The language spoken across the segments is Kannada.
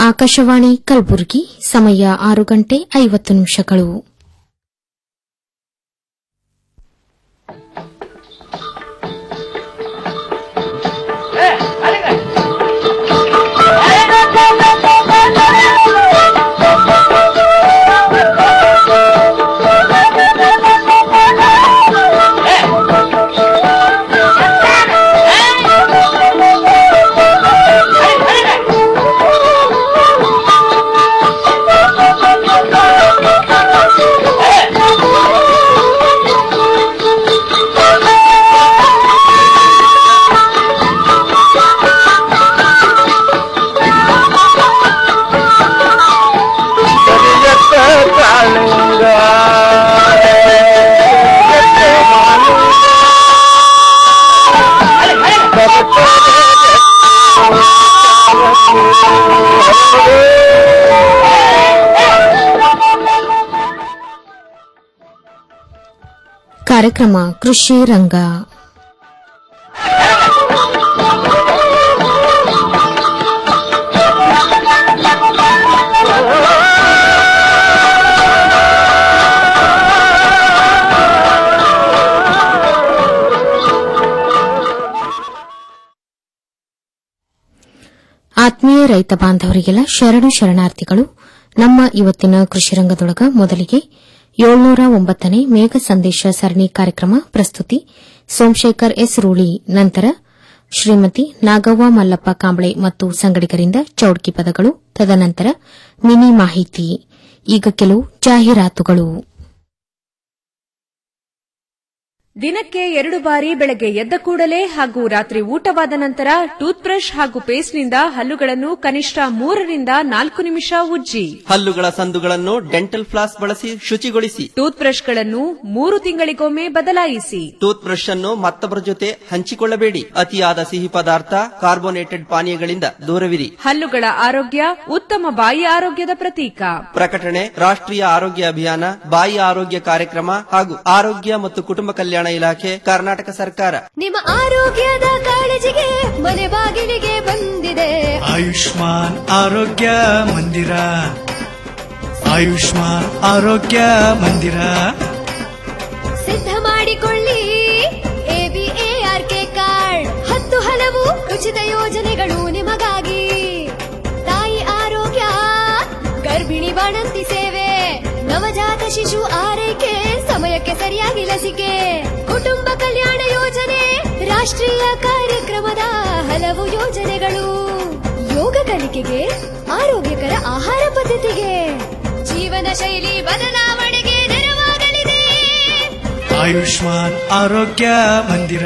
ಆಕಾಶವಾಣಿ ಕಲಬುರಗಿ ಸಮಯ ಆರು ಗಂಟೆ ಐವತ್ತು ನಿಮಿಷಗಳು ಕಾರ್ಯಕ್ರಮ ಕೃಷಿ ರಂಗ ಆತ್ಮೀಯ ರೈತ ಬಾಂಧವರಿಗೆಲ್ಲ ಶರಣು ಶರಣಾರ್ಥಿಗಳು ನಮ್ಮ ಇವತ್ತಿನ ಕೃಷಿ ರಂಗದೊಳಗ ಮೊದಲಿಗೆ ಏಳ್ನೂರ ಒಂಬತ್ತನೇ ಮೇಘ ಸಂದೇಶ ಸರಣಿ ಕಾರ್ಯಕ್ರಮ ಪ್ರಸ್ತುತಿ ಸೋಮಶೇಖರ್ ಎಸ್ ರೂಳಿ ನಂತರ ಶ್ರೀಮತಿ ನಾಗವ್ವ ಮಲ್ಲಪ್ಪ ಕಾಂಬಳೆ ಮತ್ತು ಸಂಗಡಿಗರಿಂದ ಚೌಡ್ಕಿ ಪದಗಳು ತದನಂತರ ಮಿನಿ ಮಾಹಿತಿ ಈಗ ಕೆಲವು ಜಾಹೀರಾತುಗಳು ದಿನಕ್ಕೆ ಎರಡು ಬಾರಿ ಬೆಳಗ್ಗೆ ಎದ್ದ ಕೂಡಲೇ ಹಾಗೂ ರಾತ್ರಿ ಊಟವಾದ ನಂತರ ಟೂತ್ ಬ್ರಷ್ ಹಾಗೂ ಪೇಸ್ಟ್ನಿಂದ ಹಲ್ಲುಗಳನ್ನು ಕನಿಷ್ಠ ಮೂರರಿಂದ ನಾಲ್ಕು ನಿಮಿಷ ಉಜ್ಜಿ ಹಲ್ಲುಗಳ ಸಂದುಗಳನ್ನು ಡೆಂಟಲ್ ಫ್ಲಾಸ್ ಬಳಸಿ ಶುಚಿಗೊಳಿಸಿ ಟೂತ್ ಬ್ರಷ್ಗಳನ್ನು ಮೂರು ತಿಂಗಳಿಗೊಮ್ಮೆ ಬದಲಾಯಿಸಿ ಟೂತ್ ಬ್ರಷ್ ಅನ್ನು ಮತ್ತೊಬ್ಬರ ಜೊತೆ ಹಂಚಿಕೊಳ್ಳಬೇಡಿ ಅತಿಯಾದ ಸಿಹಿ ಪದಾರ್ಥ ಕಾರ್ಬೋನೇಟೆಡ್ ಪಾನೀಯಗಳಿಂದ ದೂರವಿರಿ ಹಲ್ಲುಗಳ ಆರೋಗ್ಯ ಉತ್ತಮ ಬಾಯಿ ಆರೋಗ್ಯದ ಪ್ರತೀಕ ಪ್ರಕಟಣೆ ರಾಷ್ಟ್ರೀಯ ಆರೋಗ್ಯ ಅಭಿಯಾನ ಬಾಯಿ ಆರೋಗ್ಯ ಕಾರ್ಯಕ್ರಮ ಹಾಗೂ ಆರೋಗ್ಯ ಮತ್ತು ಕುಟುಂಬ ಕಲ್ಯಾಣ ಇಲಾಖೆ ಕರ್ನಾಟಕ ಸರ್ಕಾರ ನಿಮ್ಮ ಆರೋಗ್ಯದ ಕಾಳಜಿಗೆ ಮನೆ ಬಾಗಿಲಿಗೆ ಬಂದಿದೆ ಆಯುಷ್ಮಾನ್ ಆರೋಗ್ಯ ಮಂದಿರ ಆಯುಷ್ಮಾನ್ ಆರೋಗ್ಯ ಮಂದಿರ ಸಿದ್ಧ ಮಾಡಿಕೊಳ್ಳಿ ಎಬಿಎಆರ್ಕೆ ಕಾರ್ಡ್ ಹತ್ತು ಹಲವು ಉಚಿತ ಯೋಜನೆಗಳು ನಿಮಗಾಗಿ ತಾಯಿ ಆರೋಗ್ಯ ಗರ್ಭಿಣಿ ಬಾಣಂತಿ ಸೇವೆ ನವಜಾತ ಶಿಶು ಆರೈಕೆ ಸಮಯಕ್ಕೆ ಸರಿಯಾಗಿ ಲಸಿಕೆ ಕುಟುಂಬ ಕಲ್ಯಾಣ ಯೋಜನೆ ರಾಷ್ಟ್ರೀಯ ಕಾರ್ಯಕ್ರಮದ ಹಲವು ಯೋಜನೆಗಳು ಯೋಗ ಕಲಿಕೆಗೆ ಆರೋಗ್ಯಕರ ಆಹಾರ ಪದ್ಧತಿಗೆ ಜೀವನ ಶೈಲಿ ಬದಲಾವಣೆಗೆ ನೆರವಾಗಲಿದೆ ಆಯುಷ್ಮಾನ್ ಆರೋಗ್ಯ ಮಂದಿರ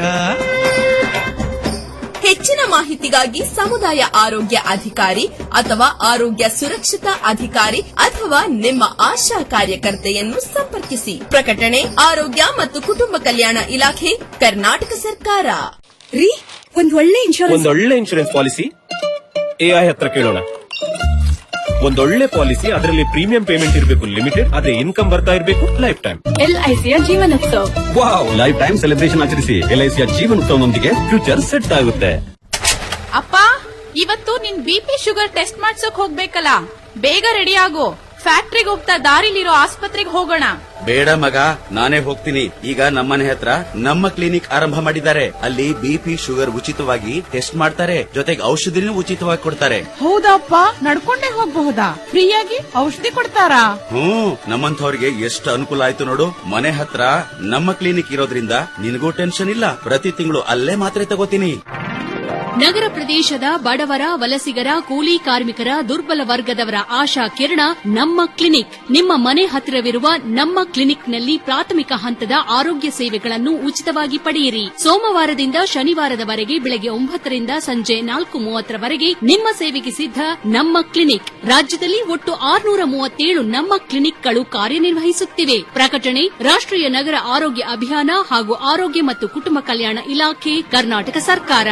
ಹೆಚ್ಚಿನ ಮಾಹಿತಿಗಾಗಿ ಸಮುದಾಯ ಆರೋಗ್ಯ ಅಧಿಕಾರಿ ಅಥವಾ ಆರೋಗ್ಯ ಸುರಕ್ಷತಾ ಅಧಿಕಾರಿ ಅಥವಾ ನಿಮ್ಮ ಆಶಾ ಕಾರ್ಯಕರ್ತೆಯನ್ನು ಸಂಪರ್ಕಿಸಿ ಪ್ರಕಟಣೆ ಆರೋಗ್ಯ ಮತ್ತು ಕುಟುಂಬ ಕಲ್ಯಾಣ ಇಲಾಖೆ ಕರ್ನಾಟಕ ಸರ್ಕಾರ ರೀ ಒಂದ್ ಒಳ್ಳೆ ಇನ್ಶೂರೆನ್ಸ್ ಒಂದೊಳ್ಳೆ ಇನ್ಶೂರೆನ್ಸ್ ಪಾಲಿಸಿ ಎಐ ಹತ್ರ ಕೇಳೋಣ ಒಂದೊಳ್ಳೆ ಪಾಲಿಸಿ ಅದರಲ್ಲಿ ಪ್ರೀಮಿಯಂ ಪೇಮೆಂಟ್ ಇರಬೇಕು ಲಿಮಿಟೆಡ್ ಅದೇ ಇನ್ಕಮ್ ಬರ್ತಾ ಇರಬೇಕು ಲೈಫ್ ಟೈಮ್ ಎಲ್ಐಸಿಯ ಜೀವನೋತ್ಸವ ವಾವ್ ಲೈಫ್ ಟೈಮ್ ಸೆಲೆಬ್ರೇಷನ್ ಆಚರಿಸಿ ಎಲ್ಐಸಿಯ ಜೀವನೋತ್ಸವನೊಂದಿಗೆ ಫ್ಯೂಚರ್ ಸೆಟ್ ಆಗುತ್ತೆ ಅಪ್ಪ ಇವತ್ತು ನಿನ್ ಬಿಪಿ ಶುಗರ್ ಟೆಸ್ಟ್ ಮಾಡ್ಸೋಕ್ ಹೋಗ್ಬೇಕಲ್ಲ ಬೇಗ ರೆಡಿ ಆಗು ಫ್ಯಾಕ್ಟ್ರಿಗೆ ಹೋಗ್ತಾ ದಾರಿಲಿರೋ ಆಸ್ಪತ್ರೆಗೆ ಹೋಗೋಣ ಬೇಡ ಮಗ ನಾನೇ ಹೋಗ್ತೀನಿ ಈಗ ನಮ್ಮನೆ ಹತ್ರ ನಮ್ಮ ಕ್ಲಿನಿಕ್ ಆರಂಭ ಮಾಡಿದ್ದಾರೆ ಅಲ್ಲಿ ಬಿಪಿ ಶುಗರ್ ಉಚಿತವಾಗಿ ಟೆಸ್ಟ್ ಮಾಡ್ತಾರೆ ಜೊತೆಗೆ ಔಷಧಿನೂ ಉಚಿತವಾಗಿ ಕೊಡ್ತಾರೆ ಹೌದಪ್ಪ ನಡ್ಕೊಂಡೇ ಹೋಗ್ಬಹುದಾ ಫ್ರೀಯಾಗಿ ಔಷಧಿ ಕೊಡ್ತಾರಾ ಹ್ಮ್ ನಮ್ಮಂಥವ್ರಿಗೆ ಎಷ್ಟು ಅನುಕೂಲ ಆಯ್ತು ನೋಡು ಮನೆ ಹತ್ರ ನಮ್ಮ ಕ್ಲಿನಿಕ್ ಇರೋದ್ರಿಂದ ನಿನಗೂ ಟೆನ್ಷನ್ ಇಲ್ಲ ಪ್ರತಿ ತಿಂಗಳು ಅಲ್ಲೇ ಮಾತ್ರೆ ತಗೋತೀನಿ ನಗರ ಪ್ರದೇಶದ ಬಡವರ ವಲಸಿಗರ ಕೂಲಿ ಕಾರ್ಮಿಕರ ದುರ್ಬಲ ವರ್ಗದವರ ಆಶಾ ಕಿರಣ ನಮ್ಮ ಕ್ಲಿನಿಕ್ ನಿಮ್ಮ ಮನೆ ಹತ್ತಿರವಿರುವ ನಮ್ಮ ಕ್ಲಿನಿಕ್ನಲ್ಲಿ ಪ್ರಾಥಮಿಕ ಹಂತದ ಆರೋಗ್ಯ ಸೇವೆಗಳನ್ನು ಉಚಿತವಾಗಿ ಪಡೆಯಿರಿ ಸೋಮವಾರದಿಂದ ಶನಿವಾರದವರೆಗೆ ಬೆಳಗ್ಗೆ ಒಂಬತ್ತರಿಂದ ಸಂಜೆ ನಾಲ್ಕು ಮೂವತ್ತರವರೆಗೆ ನಿಮ್ಮ ಸೇವೆಗೆ ಸಿದ್ಧ ನಮ್ಮ ಕ್ಲಿನಿಕ್ ರಾಜ್ಯದಲ್ಲಿ ಒಟ್ಟು ಆರುನೂರ ಮೂವತ್ತೇಳು ನಮ್ಮ ಕ್ಲಿನಿಕ್ಗಳು ಕಾರ್ಯನಿರ್ವಹಿಸುತ್ತಿವೆ ಪ್ರಕಟಣೆ ರಾಷ್ಟ್ರೀಯ ನಗರ ಆರೋಗ್ಯ ಅಭಿಯಾನ ಹಾಗೂ ಆರೋಗ್ಯ ಮತ್ತು ಕುಟುಂಬ ಕಲ್ಯಾಣ ಇಲಾಖೆ ಕರ್ನಾಟಕ ಸರ್ಕಾರ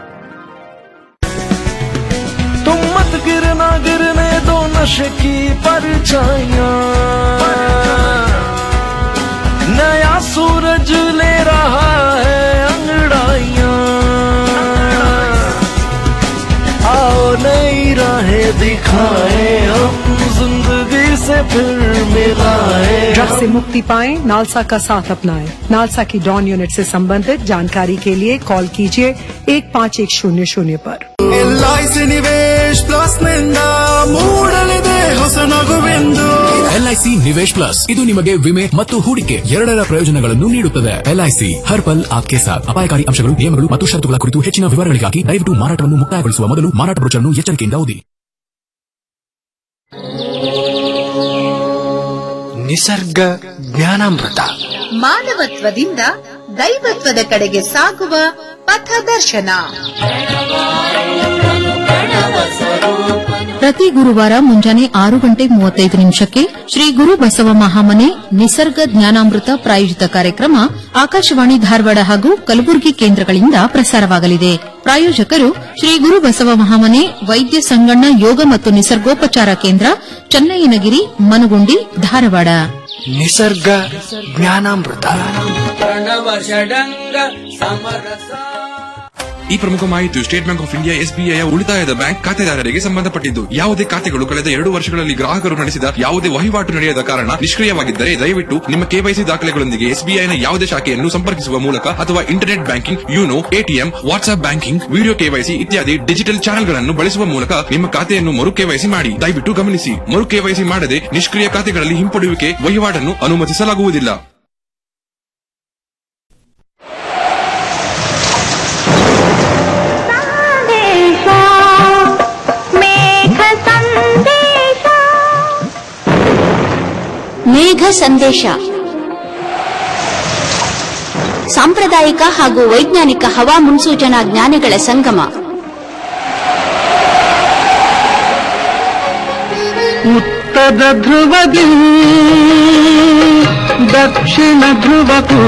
तुम मत गिरना गिरने दो नशे की परछाइयाँ नया सूरज ले रहा है अंगड़ाइयाँ आओ नई राहें दिखाए हम जिंदगी से फिर मिलाए ड्रग्स से मुक्ति पाएं नालसा का साथ अपनाएं नालसा की डॉन यूनिट से संबंधित जानकारी के लिए कॉल कीजिए एक पाँच एक शून्य शून्य पर ಎಲ್ಐಸಿ ನಿವೇಶ್ ಪ್ಲಸ್ ನಿಂದ ಮೂಡಲಿದೆ ಹೊಸ ನಗುವೆಂದು ಎಲ್ಐಸಿ ನಿವೇಶ್ ಪ್ಲಸ್ ಇದು ನಿಮಗೆ ವಿಮೆ ಮತ್ತು ಹೂಡಿಕೆ ಎರಡರ ಪ್ರಯೋಜನಗಳನ್ನು ನೀಡುತ್ತದೆ ಎಲ್ಐಸಿ ಹರ್ ಪಲ್ ಆಪ್ಕೆ ಸಾಥ್ ಅಪಾಯಕಾರಿ ಅಂಶಗಳು ನಿಯಮಗಳು ಮತ್ತು ಷರತ್ತುಗಳ ಕುರಿತು ಹೆಚ್ಚಿನ ವಿವರಗಳಿಗಾಗಿ ದಯವಿಟ್ಟು ಮಾರಾಟವನ್ನು ಮುಕ್ತಾಯಗೊಳಿಸುವ ಮೊದಲು ಮಾರಾಟ ಬ್ರೋಚರ್ನ್ನು ಎಚ್ಚರಿಕೆಯಿಂದ ಓದಿ ನಿಸರ್ಗ ಜ್ಞಾನಾಮೃತ ಮಾನವತ್ವದಿಂದ ದೈವತ್ವದ ಕಡೆಗೆ ಸಾಗುವ ಪಥದರ್ಶನ ಪ್ರತಿ ಗುರುವಾರ ಮುಂಜಾನೆ ಆರು ಗಂಟೆ ಮೂವತ್ತೈದು ನಿಮಿಷಕ್ಕೆ ಶ್ರೀ ಗುರು ಬಸವ ಮಹಾಮನೆ ನಿಸರ್ಗ ಜ್ಞಾನಾಮೃತ ಪ್ರಾಯೋಜಿತ ಕಾರ್ಯಕ್ರಮ ಆಕಾಶವಾಣಿ ಧಾರವಾಡ ಹಾಗೂ ಕಲಬುರಗಿ ಕೇಂದ್ರಗಳಿಂದ ಪ್ರಸಾರವಾಗಲಿದೆ ಪ್ರಾಯೋಜಕರು ಶ್ರೀ ಗುರು ಬಸವ ಮಹಾಮನೆ ವೈದ್ಯ ಸಂಗಣ್ಣ ಯೋಗ ಮತ್ತು ನಿಸರ್ಗೋಪಚಾರ ಕೇಂದ್ರ ಚನ್ನಯ್ಯನಗಿರಿ ಮನಗುಂಡಿ ಧಾರವಾಡ ನಿಸರ್ಗ ಜ್ಞಾನಾಮೃತ ಪ್ರಣವ ಷಡಂಗ ಸಮರಸ ಈ ಪ್ರಮುಖ ಮಾಹಿತಿಯು State Bank of India SBI ಉಳಿತಾಯದ ಬ್ಯಾಂಕ್ ಖಾತೆದಾರರಿಗೆ ಸಂಬಂಧಪಟ್ಟಿದ್ದು ಯಾವುದೇ ಖಾತೆಗಳು ಕಳೆದ ಎರಡು ವರ್ಷಗಳಲ್ಲಿ ಗ್ರಾಹಕರು ನಡೆಸಿದ ಯಾವುದೇ ವಹಿವಾಟು ನಡೆಯದ ಕಾರಣ ನಿಷ್ಕ್ರಿಯವಾಗಿದ್ದರೆ ದಯವಿಟ್ಟು ನಿಮ್ಮ ಕೆವೈಸಿ ದಾಖಲೆಗಳೊಂದಿಗೆ ಎಸ್ಬಿಐನ ಯಾವುದೇ ಶಾಖೆಯನ್ನು ಸಂಪರ್ಕಿಸುವ ಮೂಲಕ ಅಥವಾ internet banking YONO ATM WhatsApp banking video KYC ಇತ್ಯಾದಿ ಡಿಜಿಟಲ್ ಚಾನೆಲ್ಗಳನ್ನು ಬಳಸುವ ಮೂಲಕ ನಿಮ್ಮ ಖಾತೆಯನ್ನು ಮರು ಕೆವೈಸಿ ಮಾಡಿ ದಯವಿಟ್ಟು ಗಮನಿಸಿ ಮರು ಕೆವೈಸಿ ಮಾಡದೆ ನಿಷ್ಕ್ರಿಯ ಖಾತೆಗಳಲ್ಲಿ ಹಿಂಪಡೆಯುವಿಕೆ ವಹಿವಾಟನ್ನು ಅನುಮತಿಸಲಾಗುವುದಿಲ್ಲ ಮೇಘ ಸಂದೇಶ ಸಾಂಪ್ರದಾಯಿಕ ಹಾಗೂ ವೈಜ್ಞಾನಿಕ ಹವಾ ಮುನ್ಸೂಚನಾ ಜ್ಞಾನಿಗಳ ಸಂಗಮ ಉತ್ತರ ಧ್ರುವದಿ ದಕ್ಷಿಣ ಧ್ರುವಕ್ಕೂ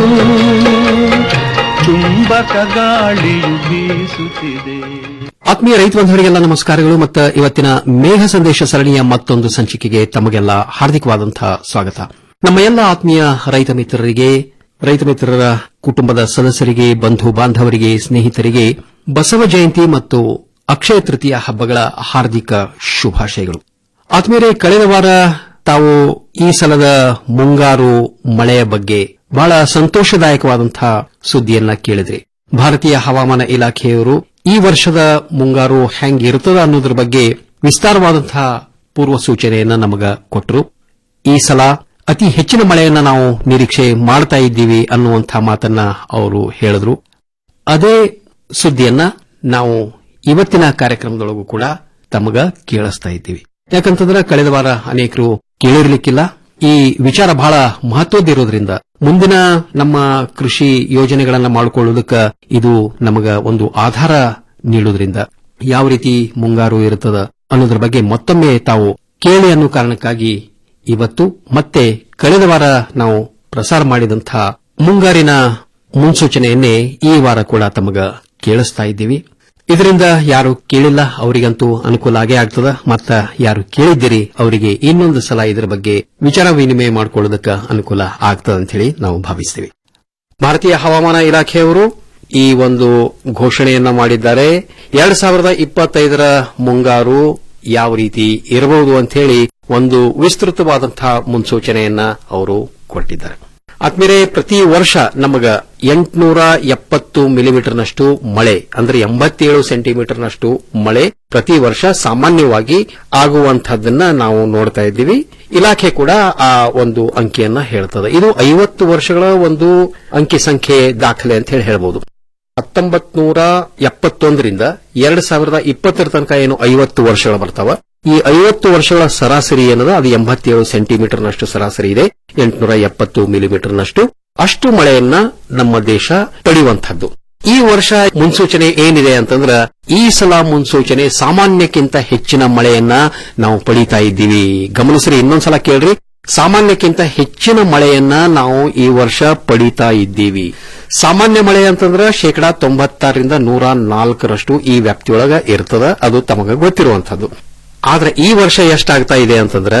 ಚುಂಬಕ ಗಾಳಿಯು ಬೀಸುತ್ತಿದೆ ಆತ್ಮೀಯ ರೈತ ಬಂಧುವರಿಗೆಲ್ಲ ನಮಸ್ಕಾರಗಳು ಮತ್ತು ಇವತ್ತಿನ ಮೇಘ ಸಂದೇಶ ಸರಣಿಯ ಮತ್ತೊಂದು ಸಂಚಿಕೆಗೆ ತಮಗೆಲ್ಲ ಹಾರ್ದಿಕವಾದಂತಹ ಸ್ವಾಗತ ನಮ್ಮ ಎಲ್ಲ ಆತ್ಮೀಯ ರೈತ ಮಿತ್ರರಿಗೆ ರೈತ ಮಿತ್ರರ ಕುಟುಂಬದ ಸದಸ್ಯರಿಗೆ ಬಂಧು ಬಾಂಧವರಿಗೆ ಸ್ನೇಹಿತರಿಗೆ ಬಸವ ಜಯಂತಿ ಮತ್ತು ಅಕ್ಷಯ ತೃತೀಯ ಹಬ್ಬಗಳ ಹಾರ್ದಿಕ ಶುಭಾಶಯಗಳು ಆತ್ಮೀಯರೇ ಕಳೆದ ವಾರ ತಾವು ಈ ಸಲದ ಮುಂಗಾರು ಮಳೆಯ ಬಗ್ಗೆ ಬಹಳ ಸಂತೋಷದಾಯಕವಾದಂತಹ ಸುದ್ದಿಯನ್ನ ಕೇಳಿದ್ರಿ ಭಾರತೀಯ ಹವಾಮಾನ ಇಲಾಖೆಯವರು ಈ ವರ್ಷದ ಮುಂಗಾರು ಹೆಂಗಿರುತ್ತದೆ ಅನ್ನೋದ್ರ ಬಗ್ಗೆ ವಿಸ್ತಾರವಾದಂತಹ ಪೂರ್ವ ಸೂಚನೆಯನ್ನ ನಮಗ ಕೊಟ್ಟರು ಈ ಸಲ ಅತಿ ಹೆಚ್ಚಿನ ಮಳೆಯನ್ನ ನಾವು ನಿರೀಕ್ಷೆ ಮಾಡ್ತಾ ಇದ್ದೀವಿ ಅನ್ನುವಂಥ ಮಾತನ್ನ ಅವರು ಹೇಳಿದ್ರು ಅದೇ ಸುದ್ದಿಯನ್ನ ನಾವು ಇವತ್ತಿನ ಕಾರ್ಯಕ್ರಮದೊಳಗೂ ಕೂಡ ತಮಗ ಕೇಳಿಸ್ತಾ ಇದ್ದೀವಿ ಯಾಕಂತಂದ್ರೆ ಕಳೆದ ವಾರ ಅನೇಕರು ಕೇಳಿರ್ಲಿಕ್ಕಿಲ್ಲ ಈ ವಿಚಾರ ಬಹಳ ಮಹತ್ವದ್ದಿರೋದ್ರಿಂದ ಮುಂದಿನ ನಮ್ಮ ಕೃಷಿ ಯೋಜನೆಗಳನ್ನ ಮಾಡಿಕೊಳ್ಳುವುದಕ್ಕೆ ಇದು ನಮಗ ಒಂದು ಆಧಾರ ನೀಡುವುದರಿಂದ ಯಾವ ರೀತಿ ಮುಂಗಾರು ಇರುತ್ತದ ಅನ್ನೋದ್ರ ಬಗ್ಗೆ ಮತ್ತೊಮ್ಮೆ ತಾವು ಕೇಳಿ ಅನ್ನೋ ಕಾರಣಕ್ಕಾಗಿ ಇವತ್ತು ಮತ್ತೆ ಕಳೆದ ವಾರ ನಾವು ಪ್ರಸಾರ ಮಾಡಿದಂತಹ ಮುಂಗಾರಿನ ಮುನ್ಸೂಚನೆಯನ್ನೇ ಈ ವಾರ ಕೂಡ ತಮಗ ಕೇಳಿಸ್ತಾ ಇದ್ದೀವಿ ಇದರಿಂದ ಯಾರು ಕೇಳಿಲ್ಲ ಅವರಿಗಂತೂ ಅನುಕೂಲ ಆಗೇ ಆಗ್ತದ ಮತ್ತ ಯಾರು ಕೇಳಿದ್ದೀರಿ ಅವರಿಗೆ ಇನ್ನೊಂದು ಸಲ ಇದರ ಬಗ್ಗೆ ವಿಚಾರ ವಿನಿಮಯ ಮಾಡಿಕೊಳ್ಳೋದಕ್ಕೆ ಅನುಕೂಲ ಆಗ್ತದ ಅಂತ ಹೇಳಿ ನಾವು ಭಾವಿಸ್ತೀವಿ ಭಾರತೀಯ ಹವಾಮಾನ ಇಲಾಖೆಯವರು ಈ ಒಂದು ಘೋಷಣೆಯನ್ನ ಮಾಡಿದ್ದಾರೆ ಎರಡ್ ಸಾವಿರದ ಇಪ್ಪತ್ತೈದರ ಮುಂಗಾರು ಯಾವ ರೀತಿ ಇರಬಹುದು ಅಂತ ಹೇಳಿ ಒಂದು ವಿಸ್ತೃತವಾದಂತಹ ಮುನ್ಸೂಚನೆಯನ್ನ ಅವರು ಕೊಟ್ಟಿದ್ದಾರೆ ಆತ್ಮೀರೆ ಪ್ರತಿ ವರ್ಷ ನಮಗ ಎಂಟುನೂರ ಎಪ್ಪತ್ತು ಮಿಲಿಮೀಟರ್ನಷ್ಟು ಮಳೆ ಅಂದ್ರೆ ಎಂಬತ್ತೇಳು ಸೆಂಟಿಮೀಟರ್ನಷ್ಟು ಮಳೆ ಪ್ರತಿ ವರ್ಷ ಸಾಮಾನ್ಯವಾಗಿ ಆಗುವಂತಹದ್ದನ್ನ ನಾವು ನೋಡ್ತಾ ಇದ್ದೀವಿ ಇಲಾಖೆ ಕೂಡ ಆ ಒಂದು ಅಂಕಿಯನ್ನ ಹೇಳ್ತದೆ ಇದು ಐವತ್ತು ವರ್ಷಗಳ ಒಂದು ಅಂಕಿ ಸಂಖ್ಯೆ ದಾಖಲೆ ಅಂತ ಹೇಳಿ ಹೇಳ್ಬೋದು ಹತ್ತೊಂಬತ್ ನೂರ ಎಪ್ಪತ್ತೊಂದರಿಂದ ಎರಡ್ ಸಾವಿರದ ಇಪ್ಪತ್ತರ ತನಕ ಏನು ಐವತ್ತು ವರ್ಷಗಳು ಬರ್ತಾವ ಈ ಐವತ್ತು ವರ್ಷಗಳ ಸರಾಸರಿ ಏನದ ಅದು ಎಂಬತ್ತೇಳು ಸೆಂಟಿಮೀಟರ್ನಷ್ಟು ಸರಾಸರಿ ಇದೆ ಎಂಟುನೂರ ಎಪ್ಪತ್ತು ಮಿಲಿಮೀಟರ್ನಷ್ಟು ಅಷ್ಟು ಮಳೆಯನ್ನ ನಮ್ಮ ದೇಶ ಪಡೆಯುವಂತಹದ್ದು ಈ ವರ್ಷ ಮುನ್ಸೂಚನೆ ಏನಿದೆ ಅಂತಂದ್ರ ಈ ಸಲ ಮುನ್ಸೂಚನೆ ಸಾಮಾನ್ಯಕ್ಕಿಂತ ಹೆಚ್ಚಿನ ಮಳೆಯನ್ನ ನಾವು ಪಡೀತಾ ಇದ್ದೀವಿ ಗಮನಿಸ್ರಿ ಇನ್ನೊಂದ್ಸಲ ಕೇಳ್ರಿ ಸಾಮಾನ್ಯಕ್ಕಿಂತ ಹೆಚ್ಚಿನ ಮಳೆಯನ್ನ ನಾವು ಈ ವರ್ಷ ಪಡೀತಾ ಇದ್ದೀವಿ ಸಾಮಾನ್ಯ ಮಳೆ ಅಂತಂದ್ರೆ ಶೇಕಡಾ ತೊಂಬತ್ತಾರರಿಂದ ನೂರ ನಾಲ್ಕರಷ್ಟು ಈ ವ್ಯಾಪ್ತಿಯೊಳಗ ಇರ್ತದ ಅದು ತಮಗ ಗೊತ್ತಿರುವಂತದ್ದು ಆದ್ರೆ ಈ ವರ್ಷ ಎಷ್ಟಾಗ್ತಾ ಇದೆ ಅಂತಂದ್ರೆ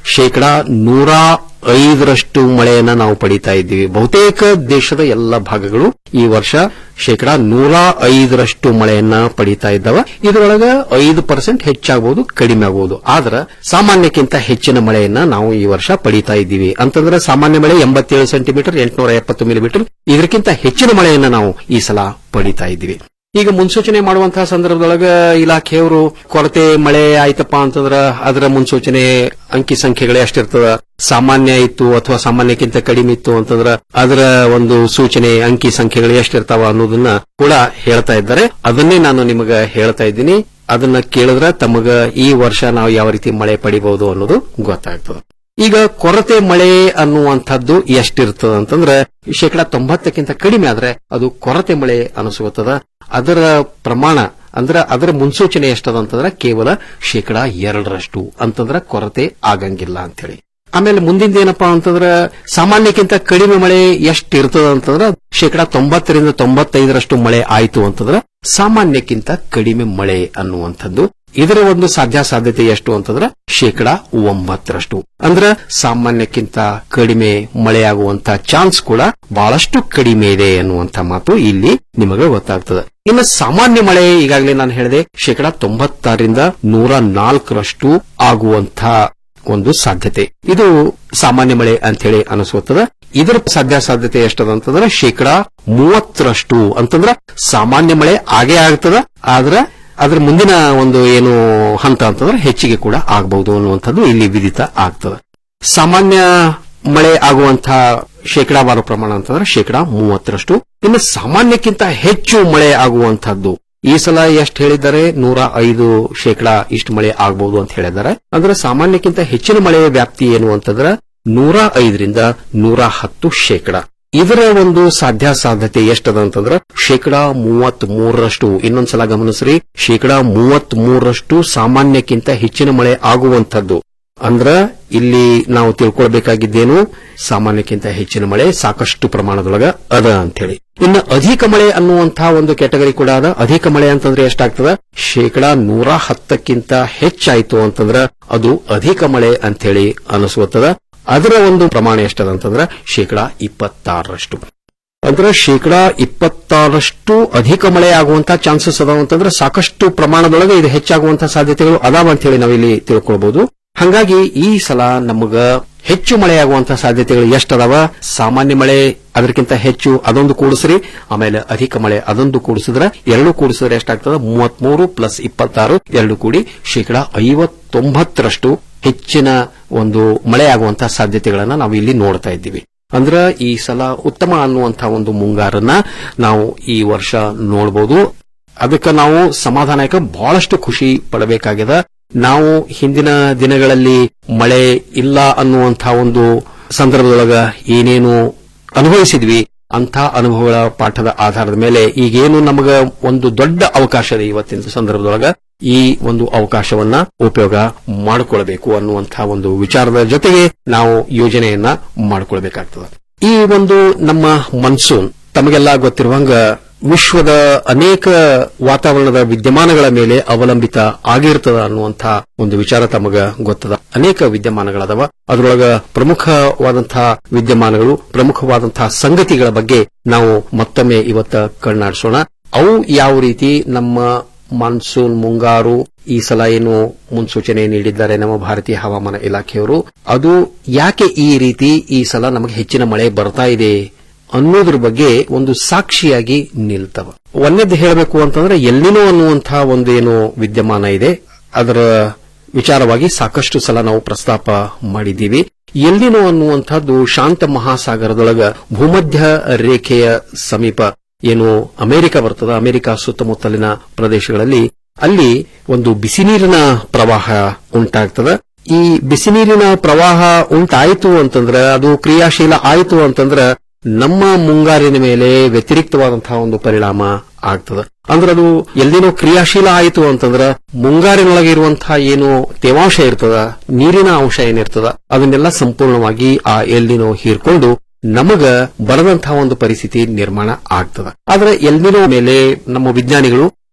ಶೇಕಡಾ ನೂರ ಐದರಷ್ಟು ಮಳೆಯನ್ನ ನಾವು ಪಡೀತಾ ಇದ್ದೀವಿ ಬಹುತೇಕ ದೇಶದ ಎಲ್ಲ ಭಾಗಗಳು ಈ ವರ್ಷ ಶೇಕಡಾ ನೂರ ಐದರಷ್ಟು ಮಳೆಯನ್ನ ಪಡೀತಾ ಇದ್ದಾವೆ ಇದರೊಳಗ ಐದು ಪರ್ಸೆಂಟ್ ಹೆಚ್ಚಾಗಬಹುದು ಕಡಿಮೆ ಆಗಬಹುದು ಆದ್ರೆ ಸಾಮಾನ್ಯಕ್ಕಿಂತ ಹೆಚ್ಚಿನ ಮಳೆಯನ್ನ ನಾವು ಈ ವರ್ಷ ಪಡೀತಾ ಇದ್ದೀವಿ ಅಂತಂದ್ರೆ ಸಾಮಾನ್ಯ ಮಳೆ ಎಂಬತ್ತೇಳು ಸೆಂಟಿಮೀಟರ್ ಎಂಟುನೂರ ಎಪ್ಪತ್ತು ಮಿಲಿಮೀಟರ್ ಇದಕ್ಕಿಂತ ಹೆಚ್ಚಿನ ಮಳೆಯನ್ನ ನಾವು ಈ ಸಲ ಪಡೀತಾ ಇದ್ದೀವಿ ಈಗ ಮುನ್ಸೂಚನೆ ಮಾಡುವಂತಹ ಸಂದರ್ಭದೊಳಗ ಇಲಾಖೆಯವರು ಕೊರತೆ ಮಳೆ ಆಯ್ತಪ್ಪ ಅಂತಂದ್ರ ಅದರ ಮುನ್ಸೂಚನೆ ಅಂಕಿ ಸಂಖ್ಯೆಗಳೇ ಅಷ್ಟಿರ್ತದ ಸಾಮಾನ್ಯ ಇತ್ತು ಅಥವಾ ಸಾಮಾನ್ಯಕ್ಕಿಂತ ಕಡಿಮೆ ಇತ್ತು ಅಂತಂದ್ರ ಅದರ ಒಂದು ಸೂಚನೆ ಅಂಕಿ ಸಂಖ್ಯೆಗಳು ಎಷ್ಟಿರ್ತಾವ ಅನ್ನೋದನ್ನ ಕೂಡ ಹೇಳ್ತಾ ಇದ್ದಾರೆ ಅದನ್ನೇ ನಾನು ನಿಮಗ ಹೇಳ್ತಾ ಇದ್ದೀನಿ ಅದನ್ನ ಕೇಳಿದ್ರೆ ತಮಗ ಈ ವರ್ಷ ನಾವು ಯಾವ ರೀತಿ ಮಳೆ ಪಡಿಬಹುದು ಅನ್ನೋದು ಗೊತ್ತಾಗ್ತದೆ ಈಗ ಕೊರತೆ ಮಳೆ ಅನ್ನುವಂಥದ್ದು ಎಷ್ಟಿರ್ತದ ಅಂತಂದ್ರೆ ಶೇಕಡಾ ತೊಂಬತ್ತಕ್ಕಿಂತ ಕಡಿಮೆ ಆದ್ರೆ ಅದು ಕೊರತೆ ಮಳೆ ಅನಿಸುತ್ತದ ಅದರ ಪ್ರಮಾಣ ಅಂದ್ರೆ ಅದರ ಮುನ್ಸೂಚನೆ ಎಷ್ಟದ ಅಂತಂದ್ರೆ ಕೇವಲ ಶೇಕಡಾ ಎರಡರಷ್ಟು ಅಂತಂದ್ರೆ ಕೊರತೆ ಆಗಂಗಿಲ್ಲ ಅಂತೇಳಿ ಆಮೇಲೆ ಮುಂದಿಂದ ಏನಪ್ಪಾ ಅಂತಂದ್ರೆ ಸಾಮಾನ್ಯಕ್ಕಿಂತ ಕಡಿಮೆ ಮಳೆ ಎಷ್ಟು ಇರ್ತದ ಅಂತಂದ್ರೆ ಶೇಕಡಾ ತೊಂಬತ್ತರಿಂದ ತೊಂಬತ್ತೈದರಷ್ಟು ಮಳೆ ಆಯ್ತು ಅಂತಂದ್ರೆ ಸಾಮಾನ್ಯಕ್ಕಿಂತ ಕಡಿಮೆ ಮಳೆ ಅನ್ನುವಂಥದ್ದು ಇದರ ಒಂದು ಸಾಧ್ಯಾಸಾಧ್ಯತೆ ಎಷ್ಟು ಅಂತಂದ್ರೆ ಶೇಕಡಾ ಒಂಬತ್ತರಷ್ಟು ಅಂದ್ರೆ ಸಾಮಾನ್ಯಕ್ಕಿಂತ ಕಡಿಮೆ ಮಳೆಯಾಗುವಂತ ಚಾನ್ಸ್ ಕೂಡ ಬಹಳಷ್ಟು ಕಡಿಮೆ ಇದೆ ಅನ್ನುವಂತ ಮಾತು ಇಲ್ಲಿ ನಿಮಗೆ ಗೊತ್ತಾಗ್ತದೆ ಇನ್ನು ಸಾಮಾನ್ಯ ಮಳೆ ಈಗಾಗಲೇ ನಾನು ಹೇಳಿದೆ ಶೇಕಡಾ ತೊಂಬತ್ತಾರರಿಂದ ನೂರ ನಾಲ್ಕರಷ್ಟು ಆಗುವಂತ ಒಂದು ಸಾಧ್ಯತೆ ಇದು ಸಾಮಾನ್ಯ ಮಳೆ ಅಂತ ಹೇಳಿ ಅನಿಸುತ್ತದೆ ಇದರ ಸಾಧ್ಯಾಸಾಧ್ಯತೆ ಎಷ್ಟದ ಅಂತಂದ್ರೆ ಶೇಕಡಾ ಮೂವತ್ತರಷ್ಟು ಅಂತಂದ್ರ ಸಾಮಾನ್ಯ ಮಳೆ ಆಗೇ ಆಗ್ತದ ಆದ್ರೆ ಅದರ ಮುಂದಿನ ಒಂದು ಏನು ಹಂತ ಅಂತಂದ್ರೆ ಹೆಚ್ಚಿಗೆ ಕೂಡ ಆಗಬಹುದು ಅನ್ನುವಂಥದ್ದು ಇಲ್ಲಿ ವಿದಿತ ಆಗ್ತದೆ ಸಾಮಾನ್ಯ ಮಳೆ ಆಗುವಂತಹ ಶೇಕಡಾವಾರು ಪ್ರಮಾಣ ಅಂತಂದ್ರೆ ಶೇಕಡಾ ಮೂವತ್ತರಷ್ಟು ಇನ್ನು ಸಾಮಾನ್ಯಕ್ಕಿಂತ ಹೆಚ್ಚು ಮಳೆ ಆಗುವಂತಹದ್ದು ಈ ಸಲ ಎಷ್ಟು ಹೇಳಿದ್ದಾರೆ ನೂರ ಐದು ಶೇಕಡಾ ಇಷ್ಟು ಮಳೆ ಆಗಬಹುದು ಅಂತ ಹೇಳಿದ್ದಾರೆ ಅಂದ್ರೆ ಸಾಮಾನ್ಯಕ್ಕಿಂತ ಹೆಚ್ಚಿನ ಮಳೆಯ ವ್ಯಾಪ್ತಿ ಏನು ಅಂತಂದ್ರೆ ನೂರ ಐದರಿಂದ ನೂರ ಹತ್ತು ಶೇಕಡಾ ಇದರ ಒಂದು ಸಾಧ್ಯಾಸಾಧ್ಯತೆ ಎಷ್ಟದ ಅಂತಂದ್ರೆ ಶೇಕಡಾ ಮೂವತ್ತ್ ಮೂರರಷ್ಟು ಇನ್ನೊಂದ್ಸಲ ಗಮನಿಸ್ರಿ ಶೇಕಡಾ ಮೂವತ್ತ್ ಮೂರರಷ್ಟು ಸಾಮಾನ್ಯಕ್ಕಿಂತ ಹೆಚ್ಚಿನ ಮಳೆ ಆಗುವಂತದ್ದು ಅಂದ್ರ ಇಲ್ಲಿ ನಾವು ತಿಳ್ಕೊಳ್ಬೇಕಾಗಿದ್ದೇನು ಸಾಮಾನ್ಯಕ್ಕಿಂತ ಹೆಚ್ಚಿನ ಮಳೆ ಸಾಕಷ್ಟು ಪ್ರಮಾಣದೊಳಗ ಅದ ಅಂತೇಳಿ ಇನ್ನು ಅಧಿಕ ಮಳೆ ಅನ್ನುವಂತಹ ಒಂದು ಕೆಟಗರಿ ಕೂಡ ಅದ ಅಧಿಕ ಮಳೆ ಅಂತಂದ್ರೆ ಎಷ್ಟಾಗ್ತದ ಶೇಕಡಾ ನೂರ ಹತ್ತಕ್ಕಿಂತ ಹೆಚ್ಚಾಯ್ತು ಅಂತಂದ್ರ ಅದು ಅಧಿಕ ಮಳೆ ಅಂತೇಳಿ ಅನಿಸುತ್ತದೆ ಅದರ ಒಂದು ಪ್ರಮಾಣ ಎಷ್ಟದ ಅಂತಂದ್ರೆ ಶೇಕಡಾ ಇಪ್ಪತ್ತಾರರಷ್ಟು ಅಂದ್ರೆ ಶೇಕಡಾ ಇಪ್ಪತ್ತಾರಷ್ಟು ಅಧಿಕ ಮಳೆ ಆಗುವಂತ ಚಾನ್ಸಸ್ ಅದಾವ ಅಂತಂದ್ರೆ ಸಾಕಷ್ಟು ಪ್ರಮಾಣದೊಳಗೆ ಇದು ಹೆಚ್ಚಾಗುವಂತಹ ಸಾಧ್ಯತೆಗಳು ಅದಾವ ಅಂತ ಹೇಳಿ ನಾವಿಲ್ಲಿ ತಿಳ್ಕೊಳ್ಬಹುದು ಹಂಗಾಗಿ ಈ ಸಲ ನಮಗ ಹೆಚ್ಚು ಮಳೆಯಾಗುವಂತಹ ಸಾಧ್ಯತೆಗಳು ಎಷ್ಟದಾವ ಸಾಮಾನ್ಯ ಮಳೆ ಅದಕ್ಕಿಂತ ಹೆಚ್ಚು ಅದೊಂದು ಕೂಡಿಸ್ರಿ ಆಮೇಲೆ ಅಧಿಕ ಮಳೆ ಅದೊಂದು ಕೂಡಿಸಿದ್ರೆ ಎರಡು ಕೂಡಿಸಿದ್ರೆ ಎಷ್ಟಾಗ್ತದೆ ಮೂವತ್ಮೂರು ಪ್ಲಸ್ ಇಪ್ಪತ್ತಾರು ಎರಡು ಕೂಡಿ ಶೇಕಡಾ ಐವತ್ತೊಂಬತ್ತರಷ್ಟು ಹೆಚ್ಚಿನ ಒಂದು ಮಳೆಯಾಗುವಂತಹ ಸಾಧ್ಯತೆಗಳನ್ನ ನಾವು ಇಲ್ಲಿ ನೋಡ್ತಾ ಇದ್ದೀವಿ ಅಂದ್ರ ಈ ಸಲ ಉತ್ತಮ ಅನ್ನುವಂತಹ ಒಂದು ಮುಂಗಾರನ್ನ ನಾವು ಈ ವರ್ಷ ನೋಡಬಹುದು ಅದಕ್ಕೆ ನಾವು ಸಮಾಧಾನಕ್ಕೆ ಬಹಳಷ್ಟು ಖುಷಿ ಪಡಬೇಕಾಗಿದೆ ನಾವು ಹಿಂದಿನ ದಿನಗಳಲ್ಲಿ ಮಳೆ ಇಲ್ಲ ಅನ್ನುವಂತಹ ಒಂದು ಸಂದರ್ಭದೊಳಗ ಏನೇನು ಅನುಭವಿಸಿದ್ವಿ ಅಂಥ ಅನುಭವಗಳ ಪಾಠದ ಆಧಾರದ ಮೇಲೆ ಈಗೇನು ನಮಗ ಒಂದು ದೊಡ್ಡ ಅವಕಾಶ ಇದೆ ಇವತ್ತಿನ ಸಂದರ್ಭದೊಳಗ ಈ ಒಂದು ಅವಕಾಶವನ್ನ ಉಪಯೋಗ ಮಾಡಿಕೊಳ್ಬೇಕು ಅನ್ನುವಂತಹ ಒಂದು ವಿಚಾರದ ಜೊತೆಗೆ ನಾವು ಯೋಜನೆಯನ್ನ ಮಾಡಿಕೊಳ್ಬೇಕಾಗ್ತದೆ ಈ ಒಂದು ನಮ್ಮ ಮನ್ಸೂನ್ ತಮಗೆಲ್ಲ ಗೊತ್ತಿರುವಂಗ ವಿಶ್ವದ ಅನೇಕ ವಾತಾವರಣದ ವಿದ್ಯಮಾನಗಳ ಮೇಲೆ ಅವಲಂಬಿತ ಆಗಿರ್ತದ ಅನ್ನುವಂಥ ಒಂದು ವಿಚಾರ ತಮಗ ಗೊತ್ತದ ಅನೇಕ ವಿದ್ಯಮಾನಗಳದವ ಅದರೊಳಗ ಪ್ರಮುಖವಾದಂತಹ ವಿದ್ಯಮಾನಗಳು ಪ್ರಮುಖವಾದಂತಹ ಸಂಗತಿಗಳ ಬಗ್ಗೆ ನಾವು ಮತ್ತೊಮ್ಮೆ ಇವತ್ತ ಕಣ್ಣಾಡಿಸೋಣ ಅವು ಯಾವ ರೀತಿ ನಮ್ಮ ಮಾನ್ಸೂನ್ ಮುಂಗಾರು ಈ ಸಲ ಏನು ಮುನ್ಸೂಚನೆ ನೀಡಿದ್ದಾರೆ ನಮ್ಮ ಭಾರತೀಯ ಹವಾಮಾನ ಇಲಾಖೆಯವರು ಅದು ಯಾಕೆ ಈ ರೀತಿ ಈ ಸಲ ನಮಗೆ ಹೆಚ್ಚಿನ ಮಳೆ ಬರ್ತಾ ಇದೆ ಅನ್ನೋದ್ರ ಬಗ್ಗೆ ಒಂದು ಸಾಕ್ಷಿಯಾಗಿ ನಿಲ್ತವ ಒಂದೇದ್ದು ಹೇಳಬೇಕು ಅಂತಂದ್ರೆ ಎಲ್ಲಿನೋ ಅನ್ನುವಂತಹ ಒಂದೇನು ವಿದ್ಯಮಾನ ಇದೆ ಅದರ ವಿಚಾರವಾಗಿ ಸಾಕಷ್ಟು ಸಲ ನಾವು ಪ್ರಸ್ತಾಪ ಮಾಡಿದ್ದೀವಿ ಎಲ್ಲಿನೋ ಅನ್ನುವಂಥದ್ದು ಶಾಂತ ಮಹಾಸಾಗರದೊಳಗ ಭೂಮಧ್ಯ ರೇಖೆಯ ಸಮೀಪ ಏನು ಅಮೆರಿಕ ಬರ್ತದ ಅಮೆರಿಕ ಸುತ್ತಮುತ್ತಲಿನ ಪ್ರದೇಶಗಳಲ್ಲಿ ಅಲ್ಲಿ ಒಂದು ಬಿಸಿ ನೀರಿನ ಪ್ರವಾಹ ಉಂಟಾಗ್ತದ ಈ ಬಿಸಿ ನೀರಿನ ಪ್ರವಾಹ ಉಂಟಾಯಿತು ಅಂತಂದ್ರೆ ಅದು ಕ್ರಿಯಾಶೀಲ ಆಯಿತು ಅಂತಂದ್ರೆ ನಮ್ಮ ಮುಂಗಾರಿನ ಮೇಲೆ ವ್ಯತಿರಿಕ್ತವಾದಂತಹ ಒಂದು ಪರಿಣಾಮ ಆಗ್ತದ ಅಂದ್ರೆ ಅದು ಎಲ್ಲಿನೋ ಕ್ರಿಯಾಶೀಲ ಆಯಿತು ಅಂತಂದ್ರ ಮುಂಗಾರಿನೊಳಗೆ ಇರುವಂತಹ ಏನು ತೇವಾಂಶ ಇರ್ತದ ನೀರಿನ ಅಂಶ ಏನಿರ್ತದ ಅದನ್ನೆಲ್ಲ ಸಂಪೂರ್ಣವಾಗಿ ಆ ಎಲ್ಲಿನೋ ಹೀರ್ಕೊಂಡು ನಮಗ ಬರದಂತಹ ಒಂದು ಪರಿಸ್ಥಿತಿ ನಿರ್ಮಾಣ ಆಗ್ತದ ಆದ್ರೆ ಎಲ್ನಿನೋ ಮೇಲೆ ನಮ್ಮ ವಿಜ್ಞಾನಿಗಳು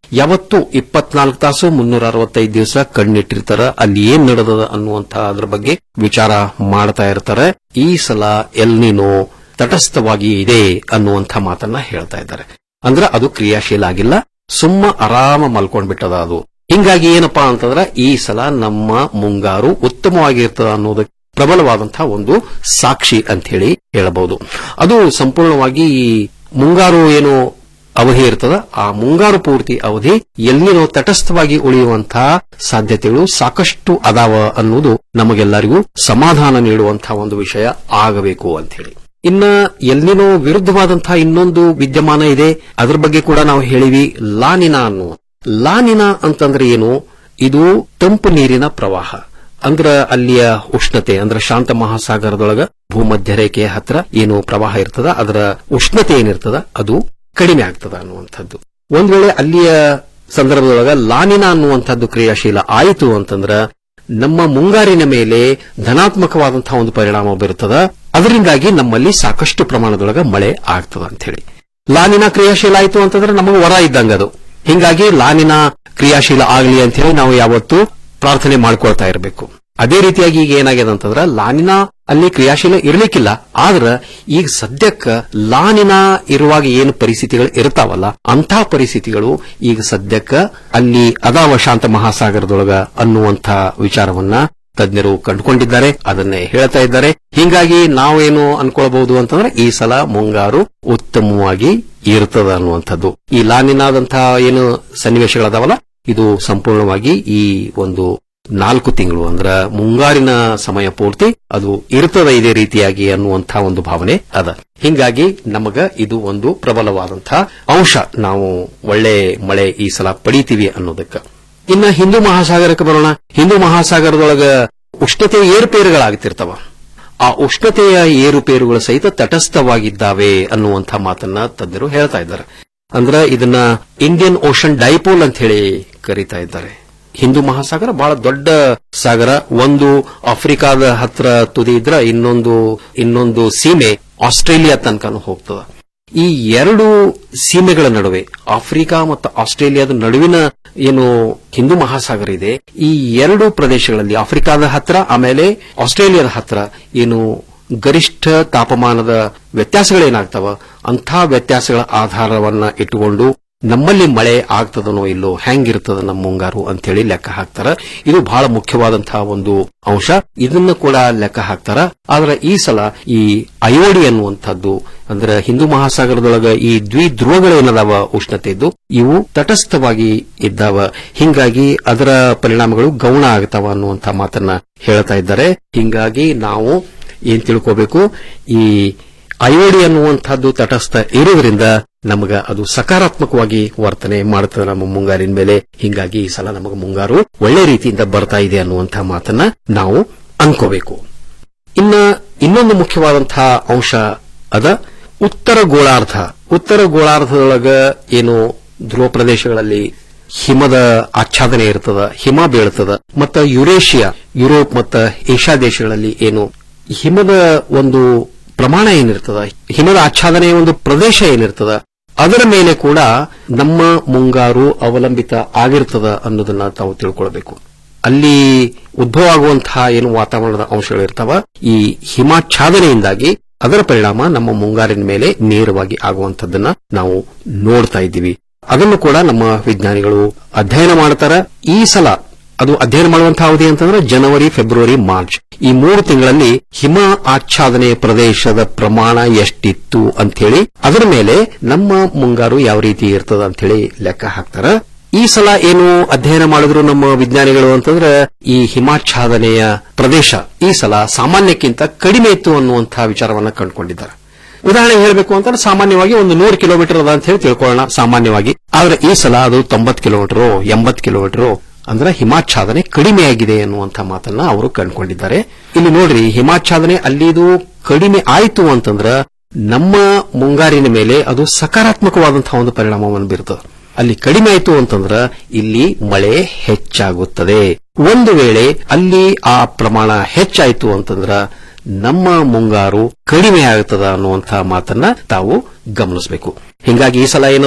ಯಾವತ್ತು ಇಪ್ಪತ್ನಾಲ್ಕು ತಾಸು ಮುನ್ನೂರ ಅರವತ್ತೈದು ದಿವಸ ಕಣ್ಣಿಟ್ಟಿರ್ತಾರ ಅಲ್ಲಿ ಏನ್ ನಡೆದದ ಅನ್ನುವಂತ ಅದ್ರ ಬಗ್ಗೆ ವಿಚಾರ ಮಾಡ್ತಾ ಇರ್ತಾರೆ ಈ ಸಲ ಎಲ್ನಿನೋ ತಟಸ್ಥವಾಗಿ ಇದೆ ಅನ್ನುವಂಥ ಮಾತನ್ನ ಹೇಳ್ತಾ ಇದ್ದಾರೆ ಅಂದ್ರೆ ಅದು ಕ್ರಿಯಾಶೀಲ ಆಗಿಲ್ಲ ಸುಮ್ಮ ಆರಾಮ ಮಲ್ಕೊಂಡ್ಬಿಟ್ಟದ ಅದು ಹಿಂಗಾಗಿ ಏನಪ್ಪಾ ಅಂತಂದ್ರೆ ಈ ಸಲ ನಮ್ಮ ಮುಂಗಾರು ಉತ್ತಮವಾಗಿರ್ತದ ಅನ್ನೋದಕ್ಕೆ ಪ್ರಬಲವಾದಂತಹ ಒಂದು ಸಾಕ್ಷಿ ಅಂತ ಹೇಳಿ ಹೇಳಬಹುದು ಅದು ಸಂಪೂರ್ಣವಾಗಿ ಈ ಮುಂಗಾರು ಏನು ಅವಧಿ ಇರ್ತದ ಆ ಮುಂಗಾರು ಪೂರ್ತಿ ಅವಧಿ ಎಲ್ಲಿನೋ ತಟಸ್ಥವಾಗಿ ಉಳಿಯುವಂತಹ ಸಾಧ್ಯತೆಗಳು ಸಾಕಷ್ಟು ಅದಾವ ಅನ್ನೋದು ನಮಗೆಲ್ಲರಿಗೂ ಸಮಾಧಾನ ನೀಡುವಂತಹ ಒಂದು ವಿಷಯ ಆಗಬೇಕು ಅಂತ ಹೇಳಿ ಇನ್ನ ಎಲ್ಲಿನೋ ವಿರುದ್ಧವಾದಂತಹ ಇನ್ನೊಂದು ವಿದ್ಯಮಾನ ಇದೆ ಅದರ ಬಗ್ಗೆ ಕೂಡ ನಾವು ಹೇಳಿವಿ ಲಾನಿನಾ ಅನ್ನುವ ಲಾನಿನಾ ಅಂತಂದ್ರೆ ಏನು ಇದು ತಂಪು ನೀರಿನ ಪ್ರವಾಹ ಅಂದ್ರ ಅಲ್ಲಿಯ ಉಷ್ಣತೆ ಅಂದ್ರೆ ಶಾಂತ ಮಹಾಸಾಗರದೊಳಗ ಭೂಮಧ್ಯ ರೇಖೆಯ ಹತ್ರ ಏನು ಪ್ರವಾಹ ಇರ್ತದ ಅದರ ಉಷ್ಣತೆ ಏನಿರ್ತದ ಅದು ಕಡಿಮೆ ಆಗ್ತದ ಅನ್ನುವಂಥದ್ದು ಒಂದ್ ವೇಳೆ ಅಲ್ಲಿಯ ಸಂದರ್ಭದೊಳಗ ಲಾನಿನ ಅನ್ನುವಂಥದ್ದು ಕ್ರಿಯಾಶೀಲ ಆಯಿತು ಅಂತಂದ್ರ ನಮ್ಮ ಮುಂಗಾರಿನ ಮೇಲೆ ಧನಾತ್ಮಕವಾದಂತಹ ಒಂದು ಪರಿಣಾಮ ಬೀರುತ್ತದ ಅದರಿಂದಾಗಿ ನಮ್ಮಲ್ಲಿ ಸಾಕಷ್ಟು ಪ್ರಮಾಣದೊಳಗ ಮಳೆ ಆಗ್ತದ ಅಂತ ಹೇಳಿ ಲಾನಿನ ಕ್ರಿಯಾಶೀಲ ಆಯಿತು ಅಂತಂದ್ರೆ ನಮಗೆ ವರ ಇದ್ದಂಗ ಅದು ಹಿಂಗಾಗಿ ಲಾನಿನ ಕ್ರಿಯಾಶೀಲ ಆಗಲಿ ಅಂತ ಹೇಳಿ ನಾವು ಯಾವತ್ತು ಪ್ರಾರ್ಥನೆ ಮಾಡ್ಕೊಳ್ತಾ ಇರಬೇಕು ಅದೇ ರೀತಿಯಾಗಿ ಈಗ ಏನಾಗಿದೆ ಅಂತಂದ್ರ ಲಾನಿನ ಅಲ್ಲಿ ಕ್ರಿಯಾಶೀಲ ಇರ್ಲಿಕ್ಕಿಲ್ಲ ಆದ್ರ ಈಗ ಸದ್ಯಕ್ಕ ಲಾನಿನ ಇರುವಾಗ ಏನು ಪರಿಸ್ಥಿತಿಗಳು ಇರ್ತಾವಲ್ಲ ಅಂಥ ಪರಿಸ್ಥಿತಿಗಳು ಈಗ ಸದ್ಯಕ್ಕ ಅಲ್ಲಿ ಅದಾವ ಶಾಂತ ಮಹಾಸಾಗರದೊಳಗ ಅನ್ನುವಂಥ ವಿಚಾರವನ್ನ ತಜ್ಞರು ಕಂಡುಕೊಂಡಿದ್ದಾರೆ ಅದನ್ನೇ ಹೇಳ್ತಾ ಇದ್ದಾರೆ ಹೀಗಾಗಿ ನಾವೇನು ಅನ್ಕೊಳ್ಬಹುದು ಅಂತಂದ್ರೆ ಈ ಸಲ ಮುಂಗಾರು ಉತ್ತಮವಾಗಿ ಇರ್ತದ ಅನ್ನುವಂಥದ್ದು ಈ ಲಾನಿನಾದಂತಹ ಏನು ಸನ್ನಿವೇಶಗಳದಾವಲ್ಲ ಇದು ಸಂಪೂರ್ಣವಾಗಿ ಈ ಒಂದು ನಾಲ್ಕು ತಿಂಗಳು ಅಂದ್ರ ಮುಂಗಾರಿನ ಸಮಯ ಪೂರ್ತಿ ಅದು ಇರ್ತದ ಇದೇ ರೀತಿಯಾಗಿ ಅನ್ನುವಂತಹ ಒಂದು ಭಾವನೆ ಅದ ಹಿಂಗಾಗಿ ನಮಗ ಇದು ಒಂದು ಪ್ರಬಲವಾದಂತಹ ಅಂಶ ನಾವು ಒಳ್ಳೆ ಮಳೆ ಈ ಸಲ ಪಡಿತೀವಿ ಅನ್ನೋದಕ್ಕ ಇನ್ನ ಹಿಂದೂ ಮಹಾಸಾಗರಕ್ಕೆ ಬರೋಣ ಹಿಂದೂ ಮಹಾಸಾಗರದೊಳಗ ಉಷ್ಣತೆ ಏರುಪೇರುಗಳಾಗ್ತಿರ್ತಾವ ಆ ಉಷ್ಣತೆಯ ಏರುಪೇರುಗಳು ಸಹಿತ ತಟಸ್ಥವಾಗಿದ್ದಾವೆ ಅನ್ನುವಂಥ ಮಾತನ್ನ ತಜ್ಞರು ಹೇಳ್ತಾ ಇದ್ದಾರೆ ಅಂದ್ರ ಇದನ್ನ ಇಂಡಿಯನ್ ಓಷನ್ ಡೈಪೋಲ್ ಅಂತ ಹೇಳಿ ಕರೀತಾ ಇದ್ದಾರೆ ಹಿಂದೂ ಮಹಾಸಾಗರ ಬಹಳ ದೊಡ್ಡ ಸಾಗರ ಒಂದು ಆಫ್ರಿಕಾದ ಹತ್ರ ತುದಿ ಇದ್ರ ಇನ್ನೊಂದು ಇನ್ನೊಂದು ಸೀಮೆ ಆಸ್ಟ್ರೇಲಿಯಾ ತನಕನೂ ಹೋಗ್ತದ ಈ ಎರಡು ಸೀಮೆಗಳ ನಡುವೆ ಆಫ್ರಿಕಾ ಮತ್ತು ಆಸ್ಟ್ರೇಲಿಯಾದ ನಡುವಿನ ಏನು ಹಿಂದೂ ಮಹಾಸಾಗರ ಇದೆ ಈ ಎರಡು ಪ್ರದೇಶಗಳಲ್ಲಿ ಆಫ್ರಿಕಾದ ಹತ್ರ ಆಮೇಲೆ ಆಸ್ಟ್ರೇಲಿಯಾದ ಹತ್ರ ಏನು ಗರಿಷ್ಠ ತಾಪಮಾನದ ವ್ಯತ್ಯಾಸಗಳೇನಾಗ್ತಾವ ಅಂಥ ವ್ಯತ್ಯಾಸಗಳ ಆಧಾರವನ್ನ ಇಟ್ಟುಕೊಂಡು ನಮ್ಮಲ್ಲಿ ಮಳೆ ಆಗ್ತದನೋ ಇಲ್ಲೋ ಹೆಂಗಿರ್ತದ ನಮ್ಮ ಮುಂಗಾರು ಅಂತೇಳಿ ಲೆಕ್ಕ ಹಾಕ್ತಾರ ಇದು ಬಹಳ ಮುಖ್ಯವಾದಂತಹ ಒಂದು ಅಂಶ ಇದನ್ನ ಕೂಡ ಲೆಕ್ಕ ಹಾಕ್ತಾರ ಆದ್ರೆ ಈ ಸಲ ಈ ಅಯೋಡಿ ಅನ್ನುವಂಥದ್ದು ಅಂದ್ರೆ ಹಿಂದೂ ಮಹಾಸಾಗರದೊಳಗ ಈ ದ್ವಿಧ್ರುವಗಳೇನದಾವ ಉಷ್ಣತೆ ಇದ್ದು ಇವು ತಟಸ್ಥವಾಗಿ ಇದ್ದಾವ ಹಿಂಗಾಗಿ ಅದರ ಪರಿಣಾಮಗಳು ಗೌಣ ಆಗ್ತಾವ ಅನ್ನುವಂಥ ಮಾತನ್ನ ಹೇಳ್ತಾ ಇದ್ದಾರೆ ಹಿಂಗಾಗಿ ನಾವು ಏನ್ ತಿಳ್ಕೋಬೇಕು ಈ ಅಯೋಡಿ ಅನ್ನುವಂಥದ್ದು ತಟಸ್ಥ ಇರುವುದರಿಂದ ನಮಗ ಅದು ಸಕಾರಾತ್ಮಕವಾಗಿ ವರ್ತನೆ ಮಾಡುತ್ತದೆ ನಮ್ಮ ಮುಂಗಾರಿನ ಮೇಲೆ ಹಿಂಗಾಗಿ ಈ ಸಲ ನಮಗೆ ಮುಂಗಾರು ಒಳ್ಳೆ ರೀತಿಯಿಂದ ಬರ್ತಾ ಇದೆ ಅನ್ನುವಂತಹ ಮಾತನ್ನ ನಾವು ಅನ್ಕೋಬೇಕು ಇನ್ನ ಇನ್ನೊಂದು ಮುಖ್ಯವಾದಂತಹ ಅಂಶ ಅದ ಉತ್ತರ ಗೋಳಾರ್ಧ ಉತ್ತರ ಗೋಳಾರ್ಧದೊಳಗ ಏನು ಧ್ರುವ ಪ್ರದೇಶಗಳಲ್ಲಿ ಹಿಮದ ಆಚ್ಛಾದನೆ ಇರ್ತದ ಹಿಮ ಬೀಳ್ತದ ಮತ್ತ ಯುರೇಷಿಯಾ ಯುರೋಪ್ ಮತ್ತ ಏಷ್ಯಾ ದೇಶಗಳಲ್ಲಿ ಏನು ಹಿಮದ ಒಂದು ಪ್ರಮಾಣ ಏನಿರ್ತದ ಹಿಮದ ಆಚ್ಛಾದನೆಯ ಒಂದು ಪ್ರದೇಶ ಏನಿರ್ತದ ಅದರ ಮೇಲೆ ಕೂಡ ನಮ್ಮ ಮುಂಗಾರು ಅವಲಂಬಿತ ಆಗಿರ್ತದ ಅನ್ನೋದನ್ನ ತಾವು ತಿಳ್ಕೊಳ್ಬೇಕು ಅಲ್ಲಿ ಉದ್ಭವ ಆಗುವಂತಹ ಏನು ವಾತಾವರಣದ ಅಂಶಗಳಿರ್ತಾವ ಈ ಹಿಮಾಚ್ಛಾದನೆಯಿಂದಾಗಿ ಅದರ ಪರಿಣಾಮ ನಮ್ಮ ಮುಂಗಾರಿನ ಮೇಲೆ ನೇರವಾಗಿ ಆಗುವಂತದ್ದನ್ನ ನಾವು ನೋಡ್ತಾ ಇದ್ದೀವಿ ಅದನ್ನು ಕೂಡ ನಮ್ಮ ವಿಜ್ಞಾನಿಗಳು ಅಧ್ಯಯನ ಮಾಡ್ತಾರ ಈ ಸಲ ಅದು ಅಧ್ಯಯನ ಮಾಡುವಂತಹ ಅವಧಿ ಅಂತಂದ್ರೆ ಜನವರಿ ಫೆಬ್ರವರಿ ಮಾರ್ಚ್ ಈ ಮೂರು ತಿಂಗಳಲ್ಲಿ ಹಿಮ ಆಚ್ಛಾದನೆ ಪ್ರದೇಶದ ಪ್ರಮಾಣ ಎಷ್ಟಿತ್ತು ಅಂಥೇಳಿ ಅದರ ಮೇಲೆ ನಮ್ಮ ಮುಂಗಾರು ಯಾವ ರೀತಿ ಇರ್ತದ ಅಂಥೇಳಿ ಲೆಕ್ಕ ಹಾಕ್ತಾರ ಈ ಸಲ ಏನು ಅಧ್ಯಯನ ಮಾಡಿದ್ರು ನಮ್ಮ ವಿಜ್ಞಾನಿಗಳು ಅಂತಂದ್ರೆ ಈ ಹಿಮಾಚ್ಛಾದನೆಯ ಪ್ರದೇಶ ಈ ಸಲ ಸಾಮಾನ್ಯಕ್ಕಿಂತ ಕಡಿಮೆ ಇತ್ತು ಅನ್ನುವಂತಹ ವಿಚಾರವನ್ನ ಕಂಡುಕೊಂಡಿದ್ದಾರೆ ಉದಾಹರಣೆ ಹೇಳಬೇಕು ಅಂತಂದ್ರೆ ಸಾಮಾನ್ಯವಾಗಿ ಒಂದು ನೂರು ಕಿಲೋಮೀಟರ್ ಅದ ಅಂತ ಹೇಳಿ ತಿಳ್ಕೊಳ್ಳೋಣ ಸಾಮಾನ್ಯವಾಗಿ ಆದ್ರೆ ಈ ಸಲ ಅದು ತೊಂಬತ್ತು ಕಿಲೋಮೀಟರ್ ಎಂಬತ್ತು ಕಿಲೋಮೀಟರ್ ಅಂದ್ರೆ ಹಿಮಾಚ್ಛಾದನೆ ಕಡಿಮೆಯಾಗಿದೆ ಅನ್ನುವಂಥ ಮಾತನ್ನ ಅವರು ಕಂಡುಕೊಂಡಿದ್ದಾರೆ ಇಲ್ಲಿ ನೋಡ್ರಿ ಹಿಮಾಚ್ಛಾದನೆ ಅಲ್ಲಿದು ಕಡಿಮೆ ಆಯಿತು ಅಂತಂದ್ರ ನಮ್ಮ ಮುಂಗಾರಿನ ಮೇಲೆ ಅದು ಸಕಾರಾತ್ಮಕವಾದಂತಹ ಒಂದು ಪರಿಣಾಮವನ್ನು ಬೀರುತ್ತದೆ ಅಲ್ಲಿ ಕಡಿಮೆ ಆಯಿತು ಅಂತಂದ್ರ ಇಲ್ಲಿ ಮಳೆ ಹೆಚ್ಚಾಗುತ್ತದೆ ಒಂದು ವೇಳೆ ಅಲ್ಲಿ ಆ ಪ್ರಮಾಣ ಹೆಚ್ಚಾಯಿತು ಅಂತಂದ್ರ ನಮ್ಮ ಮುಂಗಾರು ಕಡಿಮೆ ಆಗುತ್ತದ ಅನ್ನುವಂತಹ ಮಾತನ್ನ ತಾವು ಗಮನಿಸಬೇಕು ಹಿಂಗಾಗಿ ಈ ಸಲ ಏನದ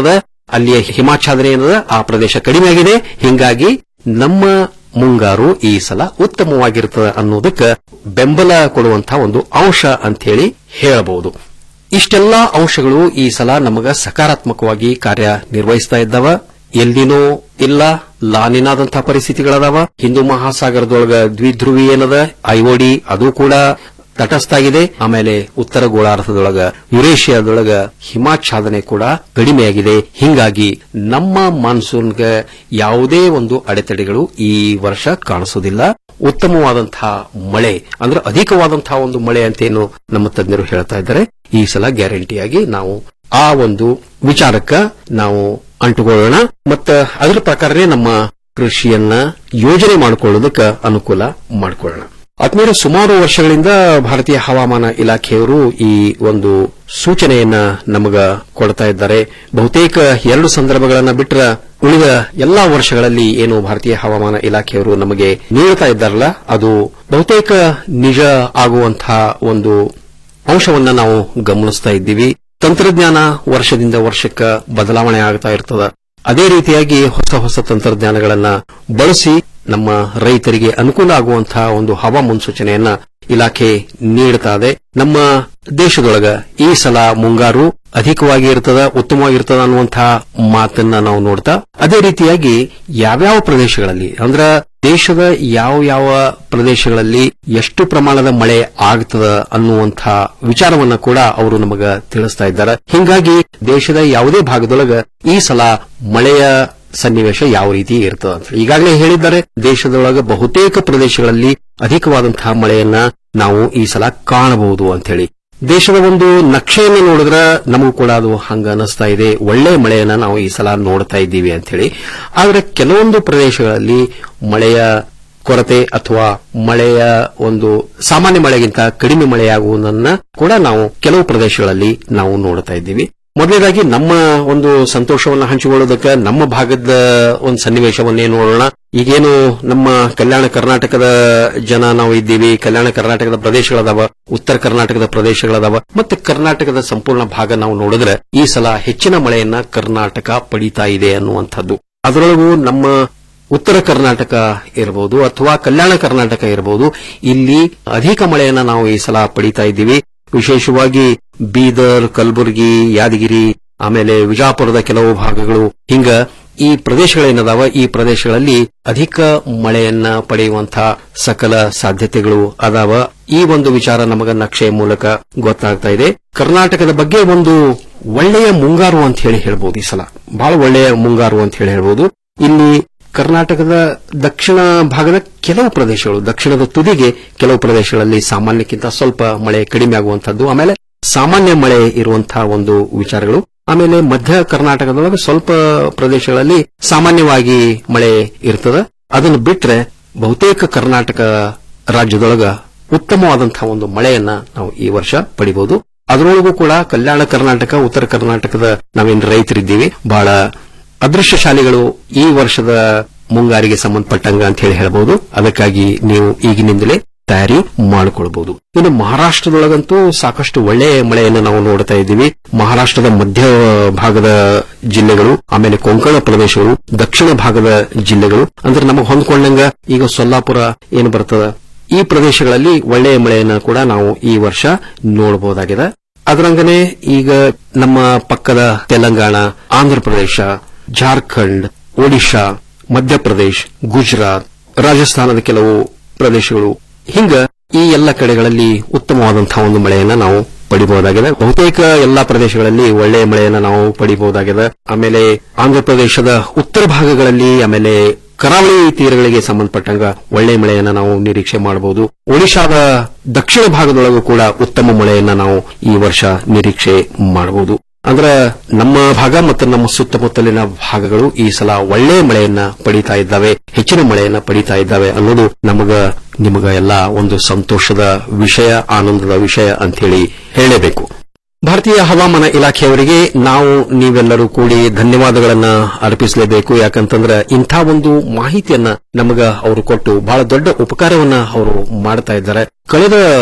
ಅಲ್ಲಿಯ ಹಿಮಾಚ್ಛಾದನೆ ಏನದ ಆ ಪ್ರದೇಶ ಕಡಿಮೆ ಆಗಿದೆ ಹಿಂಗಾಗಿ ನಮ್ಮ ಮುಂಗಾರು ಈ ಸಲ ಉತ್ತಮವಾಗಿರುತ್ತದೆ ಅನ್ನೋದಕ್ಕೆ ಬೆಂಬಲ ಕೊಡುವಂತಹ ಒಂದು ಅಂಶ ಅಂತ ಹೇಳಿ ಹೇಳಬಹುದು ಇಷ್ಟೆಲ್ಲಾ ಅಂಶಗಳು ಈ ಸಲ ನಮಗ ಸಕಾರಾತ್ಮಕವಾಗಿ ಕಾರ್ಯ ನಿರ್ವಹಿಸ್ತಾ ಇದ್ದಾವ ಎಲ್ಲಿನೋ ಇಲ್ಲ ಲಾನಿನಾದಂತಹ ಪರಿಸ್ಥಿತಿಗಳದಾವ ಹಿಂದೂ ಮಹಾಸಾಗರದೊಳಗ ದ್ವಿಧ್ರುವಿ ಏನದ ಐಒಡಿ ಅದು ಕೂಡ ತಟಸ್ಥ ಆಗಿದೆ ಆಮೇಲೆ ಉತ್ತರ ಗೋಳಾರ್ಧದೊಳಗ ಯುರೇಷಿಯಾದೊಳಗ ಹಿಮಾಚ್ಛಾದನೆ ಕೂಡ ಕಡಿಮೆಯಾಗಿದೆ ಹಿಂಗಾಗಿ ನಮ್ಮ ಮಾನ್ಸೂನ್ಗೆ ಯಾವುದೇ ಒಂದು ಅಡೆತಡೆಗಳು ಈ ವರ್ಷ ಕಾಣಿಸೋದಿಲ್ಲ ಉತ್ತಮವಾದಂತಹ ಮಳೆ ಅಂದ್ರೆ ಅಧಿಕವಾದಂತಹ ಒಂದು ಮಳೆ ಅಂತೇನು ನಮ್ಮ ತಜ್ಞರು ಹೇಳ್ತಾ ಇದ್ದಾರೆ ಈ ಸಲ ಗ್ಯಾರಂಟಿಯಾಗಿ ನಾವು ಆ ಒಂದು ವಿಚಾರಕ್ಕ ನಾವು ಅಂಟುಕೊಳ್ಳೋಣ ಮತ್ತು ಅದರ ಪ್ರಕಾರನೇ ನಮ್ಮ ಕೃಷಿಯನ್ನ ಯೋಜನೆ ಮಾಡಿಕೊಳ್ಳೋದಕ್ಕೆ ಅನುಕೂಲ ಮಾಡಿಕೊಳ್ಳೋಣ ಆತ್ಮೀಯರ ಸುಮಾರು ವರ್ಷಗಳಿಂದ ಭಾರತೀಯ ಹವಾಮಾನ ಇಲಾಖೆಯವರು ಈ ಒಂದು ಸೂಚನೆಯನ್ನ ನಮಗ ಕೊಡ್ತಾ ಇದ್ದಾರೆ ಬಹುತೇಕ ಎರಡು ಸಂದರ್ಭಗಳನ್ನ ಬಿಟ್ಟರೆ ಉಳಿದ ಎಲ್ಲಾ ವರ್ಷಗಳಲ್ಲಿ ಏನು ಭಾರತೀಯ ಹವಾಮಾನ ಇಲಾಖೆಯವರು ನಮಗೆ ನೀಡುತ್ತಾ ಇದ್ದಾರಲ್ಲ ಅದು ಬಹುತೇಕ ನಿಜ ಆಗುವಂತಹ ಒಂದು ಅಂಶವನ್ನ ನಾವು ಗಮನಿಸ್ತಾ ಇದ್ದೀವಿ ತಂತ್ರಜ್ಞಾನ ವರ್ಷದಿಂದ ವರ್ಷಕ್ಕೆ ಬದಲಾವಣೆ ಆಗ್ತಾ ಇರ್ತದ ಅದೇ ರೀತಿಯಾಗಿ ಹೊಸ ಹೊಸ ತಂತ್ರಜ್ಞಾನಗಳನ್ನ ಬಳಸಿ ನಮ್ಮ ರೈತರಿಗೆ ಅನುಕೂಲ ಆಗುವಂತಹ ಒಂದು ಹವಾ ಮುನ್ಸೂಚನೆಯನ್ನ ಇಲಾಖೆ ನೀಡುತ್ತಾ ಇದೆ ನಮ್ಮ ದೇಶದೊಳಗ ಈ ಸಲ ಮುಂಗಾರು ಅಧಿಕವಾಗಿ ಇರ್ತದ ಉತ್ತಮವಾಗಿರ್ತದ ಅನ್ನುವಂತಹ ಮಾತನ್ನ ನಾವು ನೋಡ್ತಾ ಅದೇ ರೀತಿಯಾಗಿ ಯಾವ್ಯಾವ ಪ್ರದೇಶಗಳಲ್ಲಿ ಅಂದ್ರ ದೇಶದ ಯಾವ ಯಾವ ಪ್ರದೇಶಗಳಲ್ಲಿ ಎಷ್ಟು ಪ್ರಮಾಣದ ಮಳೆ ಆಗ್ತದ ಅನ್ನುವಂತಹ ವಿಚಾರವನ್ನ ಕೂಡ ಅವರು ನಮಗ ತಿಳಿಸ್ತಾ ಇದ್ದಾರೆ ಹಿಂಗಾಗಿ ದೇಶದ ಯಾವುದೇ ಭಾಗದೊಳಗ ಈ ಸಲ ಮಳೆಯ ಸನ್ನಿವೇಶ ಯಾವ ರೀತಿ ಇರ್ತದ ಅಂತ ಈಗಾಗಲೇ ಹೇಳಿದ್ದಾರೆ ದೇಶದೊಳಗ ಬಹುತೇಕ ಪ್ರದೇಶಗಳಲ್ಲಿ ಅಧಿಕವಾದಂತಹ ಮಳೆಯನ್ನ ನಾವು ಈ ಸಲ ಕಾಣಬಹುದು ಅಂತ ಹೇಳಿ ದೇಶದ ಒಂದು ನಕ್ಷೆಯನ್ನು ನೋಡಿದ್ರೆ ನಮಗೂ ಕೂಡ ಅದು ಹಂಗ ಅನಿಸ್ತಾ ಇದೆ ಒಳ್ಳೆ ಮಳೆಯನ್ನ ನಾವು ಈ ಸಲ ನೋಡ್ತಾ ಇದ್ದೀವಿ ಅಂತ ಹೇಳಿ ಆದ್ರೆ ಕೆಲವೊಂದು ಪ್ರದೇಶಗಳಲ್ಲಿ ಮಳೆಯ ಕೊರತೆ ಅಥವಾ ಮಳೆಯ ಒಂದು ಸಾಮಾನ್ಯ ಮಳೆಗಿಂತ ಕಡಿಮೆ ಮಳೆಯಾಗುವುದನ್ನ ಕೂಡ ನಾವು ಕೆಲವು ಪ್ರದೇಶಗಳಲ್ಲಿ ನಾವು ನೋಡ್ತಾ ಇದ್ದೀವಿ ಮೊದಲನೇದಾಗಿ ನಮ್ಮ ಒಂದು ಸಂತೋಷವನ್ನು ಹಂಚಿಕೊಳ್ಳೋದಕ್ಕೆ ನಮ್ಮ ಭಾಗದ ಒಂದು ಸನ್ನಿವೇಶವನ್ನೇ ನೋಡೋಣ ಈಗೇನು ನಮ್ಮ ಕಲ್ಯಾಣ ಕರ್ನಾಟಕದ ಜನ ನಾವು ಇದ್ದೀವಿ ಕಲ್ಯಾಣ ಕರ್ನಾಟಕದ ಪ್ರದೇಶಗಳದಾವ ಉತ್ತರ ಕರ್ನಾಟಕದ ಪ್ರದೇಶಗಳದಾವ ಮತ್ತೆ ಕರ್ನಾಟಕದ ಸಂಪೂರ್ಣ ಭಾಗ ನಾವು ನೋಡಿದ್ರೆ ಈ ಸಲ ಹೆಚ್ಚಿನ ಮಳೆಯನ್ನ ಕರ್ನಾಟಕ ಪಡೀತಾ ಇದೆ ಅನ್ನುವಂಥದ್ದು ಅದರೊಳಗೂ ನಮ್ಮ ಉತ್ತರ ಕರ್ನಾಟಕ ಇರಬಹುದು ಅಥವಾ ಕಲ್ಯಾಣ ಕರ್ನಾಟಕ ಇರಬಹುದು ಇಲ್ಲಿ ಅಧಿಕ ಮಳೆಯನ್ನ ನಾವು ಈ ಸಲ ಪಡೀತಾ ಇದ್ದೀವಿ ವಿಶೇಷವಾಗಿ ಬೀದರ್ ಕಲಬುರಗಿ ಯಾದಗಿರಿ ಆಮೇಲೆ ವಿಜಾಪುರದ ಕೆಲವು ಭಾಗಗಳು ಹಿಂಗ ಈ ಪ್ರದೇಶಗಳೇನದಾವ ಈ ಪ್ರದೇಶಗಳಲ್ಲಿ ಅಧಿಕ ಮಳೆಯನ್ನ ಪಡೆಯುವಂತಹ ಸಕಲ ಸಾಧ್ಯತೆಗಳು ಅದಾವ ಈ ಒಂದು ವಿಚಾರ ನಮಗ ನಕ್ಷೆಯ ಮೂಲಕ ಗೊತ್ತಾಗ್ತಾ ಇದೆ ಕರ್ನಾಟಕದ ಬಗ್ಗೆ ಒಂದು ಒಳ್ಳೆಯ ಮುಂಗಾರು ಅಂತ ಹೇಳಿ ಹೇಳ್ಬೋದು ಈ ಸಲ ಬಹಳ ಒಳ್ಳೆಯ ಮುಂಗಾರು ಅಂತ ಹೇಳಿ ಹೇಳ್ಬೋದು ಇಲ್ಲಿ ಕರ್ನಾಟಕದ ದಕ್ಷಿಣ ಭಾಗದ ಕೆಲವು ಪ್ರದೇಶಗಳು ದಕ್ಷಿಣದ ತುದಿಗೆ ಕೆಲವು ಪ್ರದೇಶಗಳಲ್ಲಿ ಸಾಮಾನ್ಯಕ್ಕಿಂತ ಸ್ವಲ್ಪ ಮಳೆ ಕಡಿಮೆ ಆಗುವಂತದ್ದು ಆಮೇಲೆ ಸಾಮಾನ್ಯ ಮಳೆ ಇರುವಂತಹ ಒಂದು ವಿಚಾರಗಳು ಆಮೇಲೆ ಮಧ್ಯ ಕರ್ನಾಟಕದೊಳಗೆ ಸ್ವಲ್ಪ ಪ್ರದೇಶಗಳಲ್ಲಿ ಸಾಮಾನ್ಯವಾಗಿ ಮಳೆ ಇರ್ತದೆ ಅದನ್ನು ಬಿಟ್ರೆ ಬಹುತೇಕ ಕರ್ನಾಟಕ ರಾಜ್ಯದೊಳಗ ಉತ್ತಮವಾದಂತಹ ಒಂದು ಮಳೆಯನ್ನ ನಾವು ಈ ವರ್ಷ ಪಡಿಬಹುದು ಅದರೊಳಗೂ ಕೂಡ ಕಲ್ಯಾಣ ಕರ್ನಾಟಕ ಉತ್ತರ ಕರ್ನಾಟಕದ ನಾವೇನು ರೈತರಿದ್ದೀವಿ ಬಹಳ ಅದೃಶ್ಯಶಾಲಿಗಳು ಈ ವರ್ಷದ ಮುಂಗಾರಿಗೆ ಸಂಬಂಧಪಟ್ಟಂಗ ಅಂತ ಹೇಳಿ ಹೇಳಬಹುದು ಅದಕ್ಕಾಗಿ ನೀವು ಈಗಿನಿಂದಲೇ ತಯಾರಿ ಮಾಡಿಕೊಳ್ಬಹುದು ಇನ್ನು ಮಹಾರಾಷ್ಟ್ರದೊಳಗಂತೂ ಸಾಕಷ್ಟು ಒಳ್ಳೆಯ ಮಳೆಯನ್ನು ನಾವು ನೋಡ್ತಾ ಇದ್ದೀವಿ ಮಹಾರಾಷ್ಟ್ರದ ಮಧ್ಯ ಭಾಗದ ಜಿಲ್ಲೆಗಳು ಆಮೇಲೆ ಕೊಂಕಣ ಪ್ರದೇಶಗಳು ದಕ್ಷಿಣ ಭಾಗದ ಜಿಲ್ಲೆಗಳು ಅಂದ್ರೆ ನಮಗೆ ಹೊಂದ್ಕೊಂಡಂಗ ಈಗ ಸೊಲ್ಲಾಪುರ ಏನು ಬರ್ತದ ಈ ಪ್ರದೇಶಗಳಲ್ಲಿ ಒಳ್ಳೆಯ ಮಳೆಯನ್ನು ಕೂಡ ನಾವು ಈ ವರ್ಷ ನೋಡಬಹುದಾಗಿದೆ ಅದರಂಗನೆ ಈಗ ನಮ್ಮ ಪಕ್ಕದ ತೆಲಂಗಾಣ ಆಂಧ್ರಪ್ರದೇಶ ಜಾರ್ಖಂಡ್ ಒಡಿಶಾ ಮಧ್ಯಪ್ರದೇಶ್ ಗುಜರಾತ್ ರಾಜಸ್ಥಾನದ ಕೆಲವು ಪ್ರದೇಶಗಳು ಹಿಂಗ ಈ ಎಲ್ಲ ಕಡೆಗಳಲ್ಲಿ ಉತ್ತಮವಾದಂತಹ ಒಂದು ಮಳೆಯನ್ನ ನಾವು ಪಡಿಬಹುದಾಗಿದೆ ಬಹುತೇಕ ಎಲ್ಲಾ ಪ್ರದೇಶಗಳಲ್ಲಿ ಒಳ್ಳೆಯ ಮಳೆಯನ್ನ ನಾವು ಪಡಿಬಹುದಾಗಿದೆ ಆಮೇಲೆ ಆಂಧ್ರಪ್ರದೇಶದ ಉತ್ತರ ಭಾಗಗಳಲ್ಲಿ ಆಮೇಲೆ ಕರಾವಳಿ ತೀರಗಳಿಗೆ ಸಂಬಂಧಪಟ್ಟಂಗ ಒಳ್ಳೆಯ ಮಳೆಯನ್ನ ನಾವು ನಿರೀಕ್ಷೆ ಮಾಡಬಹುದು ಒಡಿಶಾದ ದಕ್ಷಿಣ ಭಾಗದೊಳಗೂ ಕೂಡ ಉತ್ತಮ ಮಳೆಯನ್ನ ನಾವು ಈ ವರ್ಷ ನಿರೀಕ್ಷೆ ಮಾಡಬಹುದು ಅಂದ್ರ ನಮ್ಮ ಭಾಗ ಮತ್ತು ನಮ್ಮ ಸುತ್ತಮುತ್ತಲಿನ ಭಾಗಗಳು ಈ ಸಲ ಒಳ್ಳೆಯ ಮಳೆಯನ್ನ ಪಡೀತಾ ಇದ್ದಾವೆ ಹೆಚ್ಚಿನ ಮಳೆಯನ್ನ ಪಡೀತಾ ಇದ್ದಾವೆ ಅನ್ನೋದು ನಮಗ ನಿಮಗ ಎಲ್ಲ ಒಂದು ಸಂತೋಷದ ವಿಷಯ ಆನಂದದ ವಿಷಯ ಅಂತ ಹೇಳಿ ಹೇಳಲೇಬೇಕು ಭಾರತೀಯ ಹವಾಮಾನ ಇಲಾಖೆಯವರಿಗೆ ನಾವು ನೀವೆಲ್ಲರೂ ಕೂಡಿ ಧನ್ಯವಾದಗಳನ್ನ ಅರ್ಪಿಸಲೇಬೇಕು ಯಾಕಂತಂದ್ರೆ ಇಂಥ ಒಂದು ಮಾಹಿತಿಯನ್ನ ನಮಗ ಅವರು ಕೊಟ್ಟು ಬಹಳ ದೊಡ್ಡ ಉಪಕಾರವನ್ನ ಅವರು ಮಾಡ್ತಾ ಇದ್ದಾರೆ ಕಳೆದ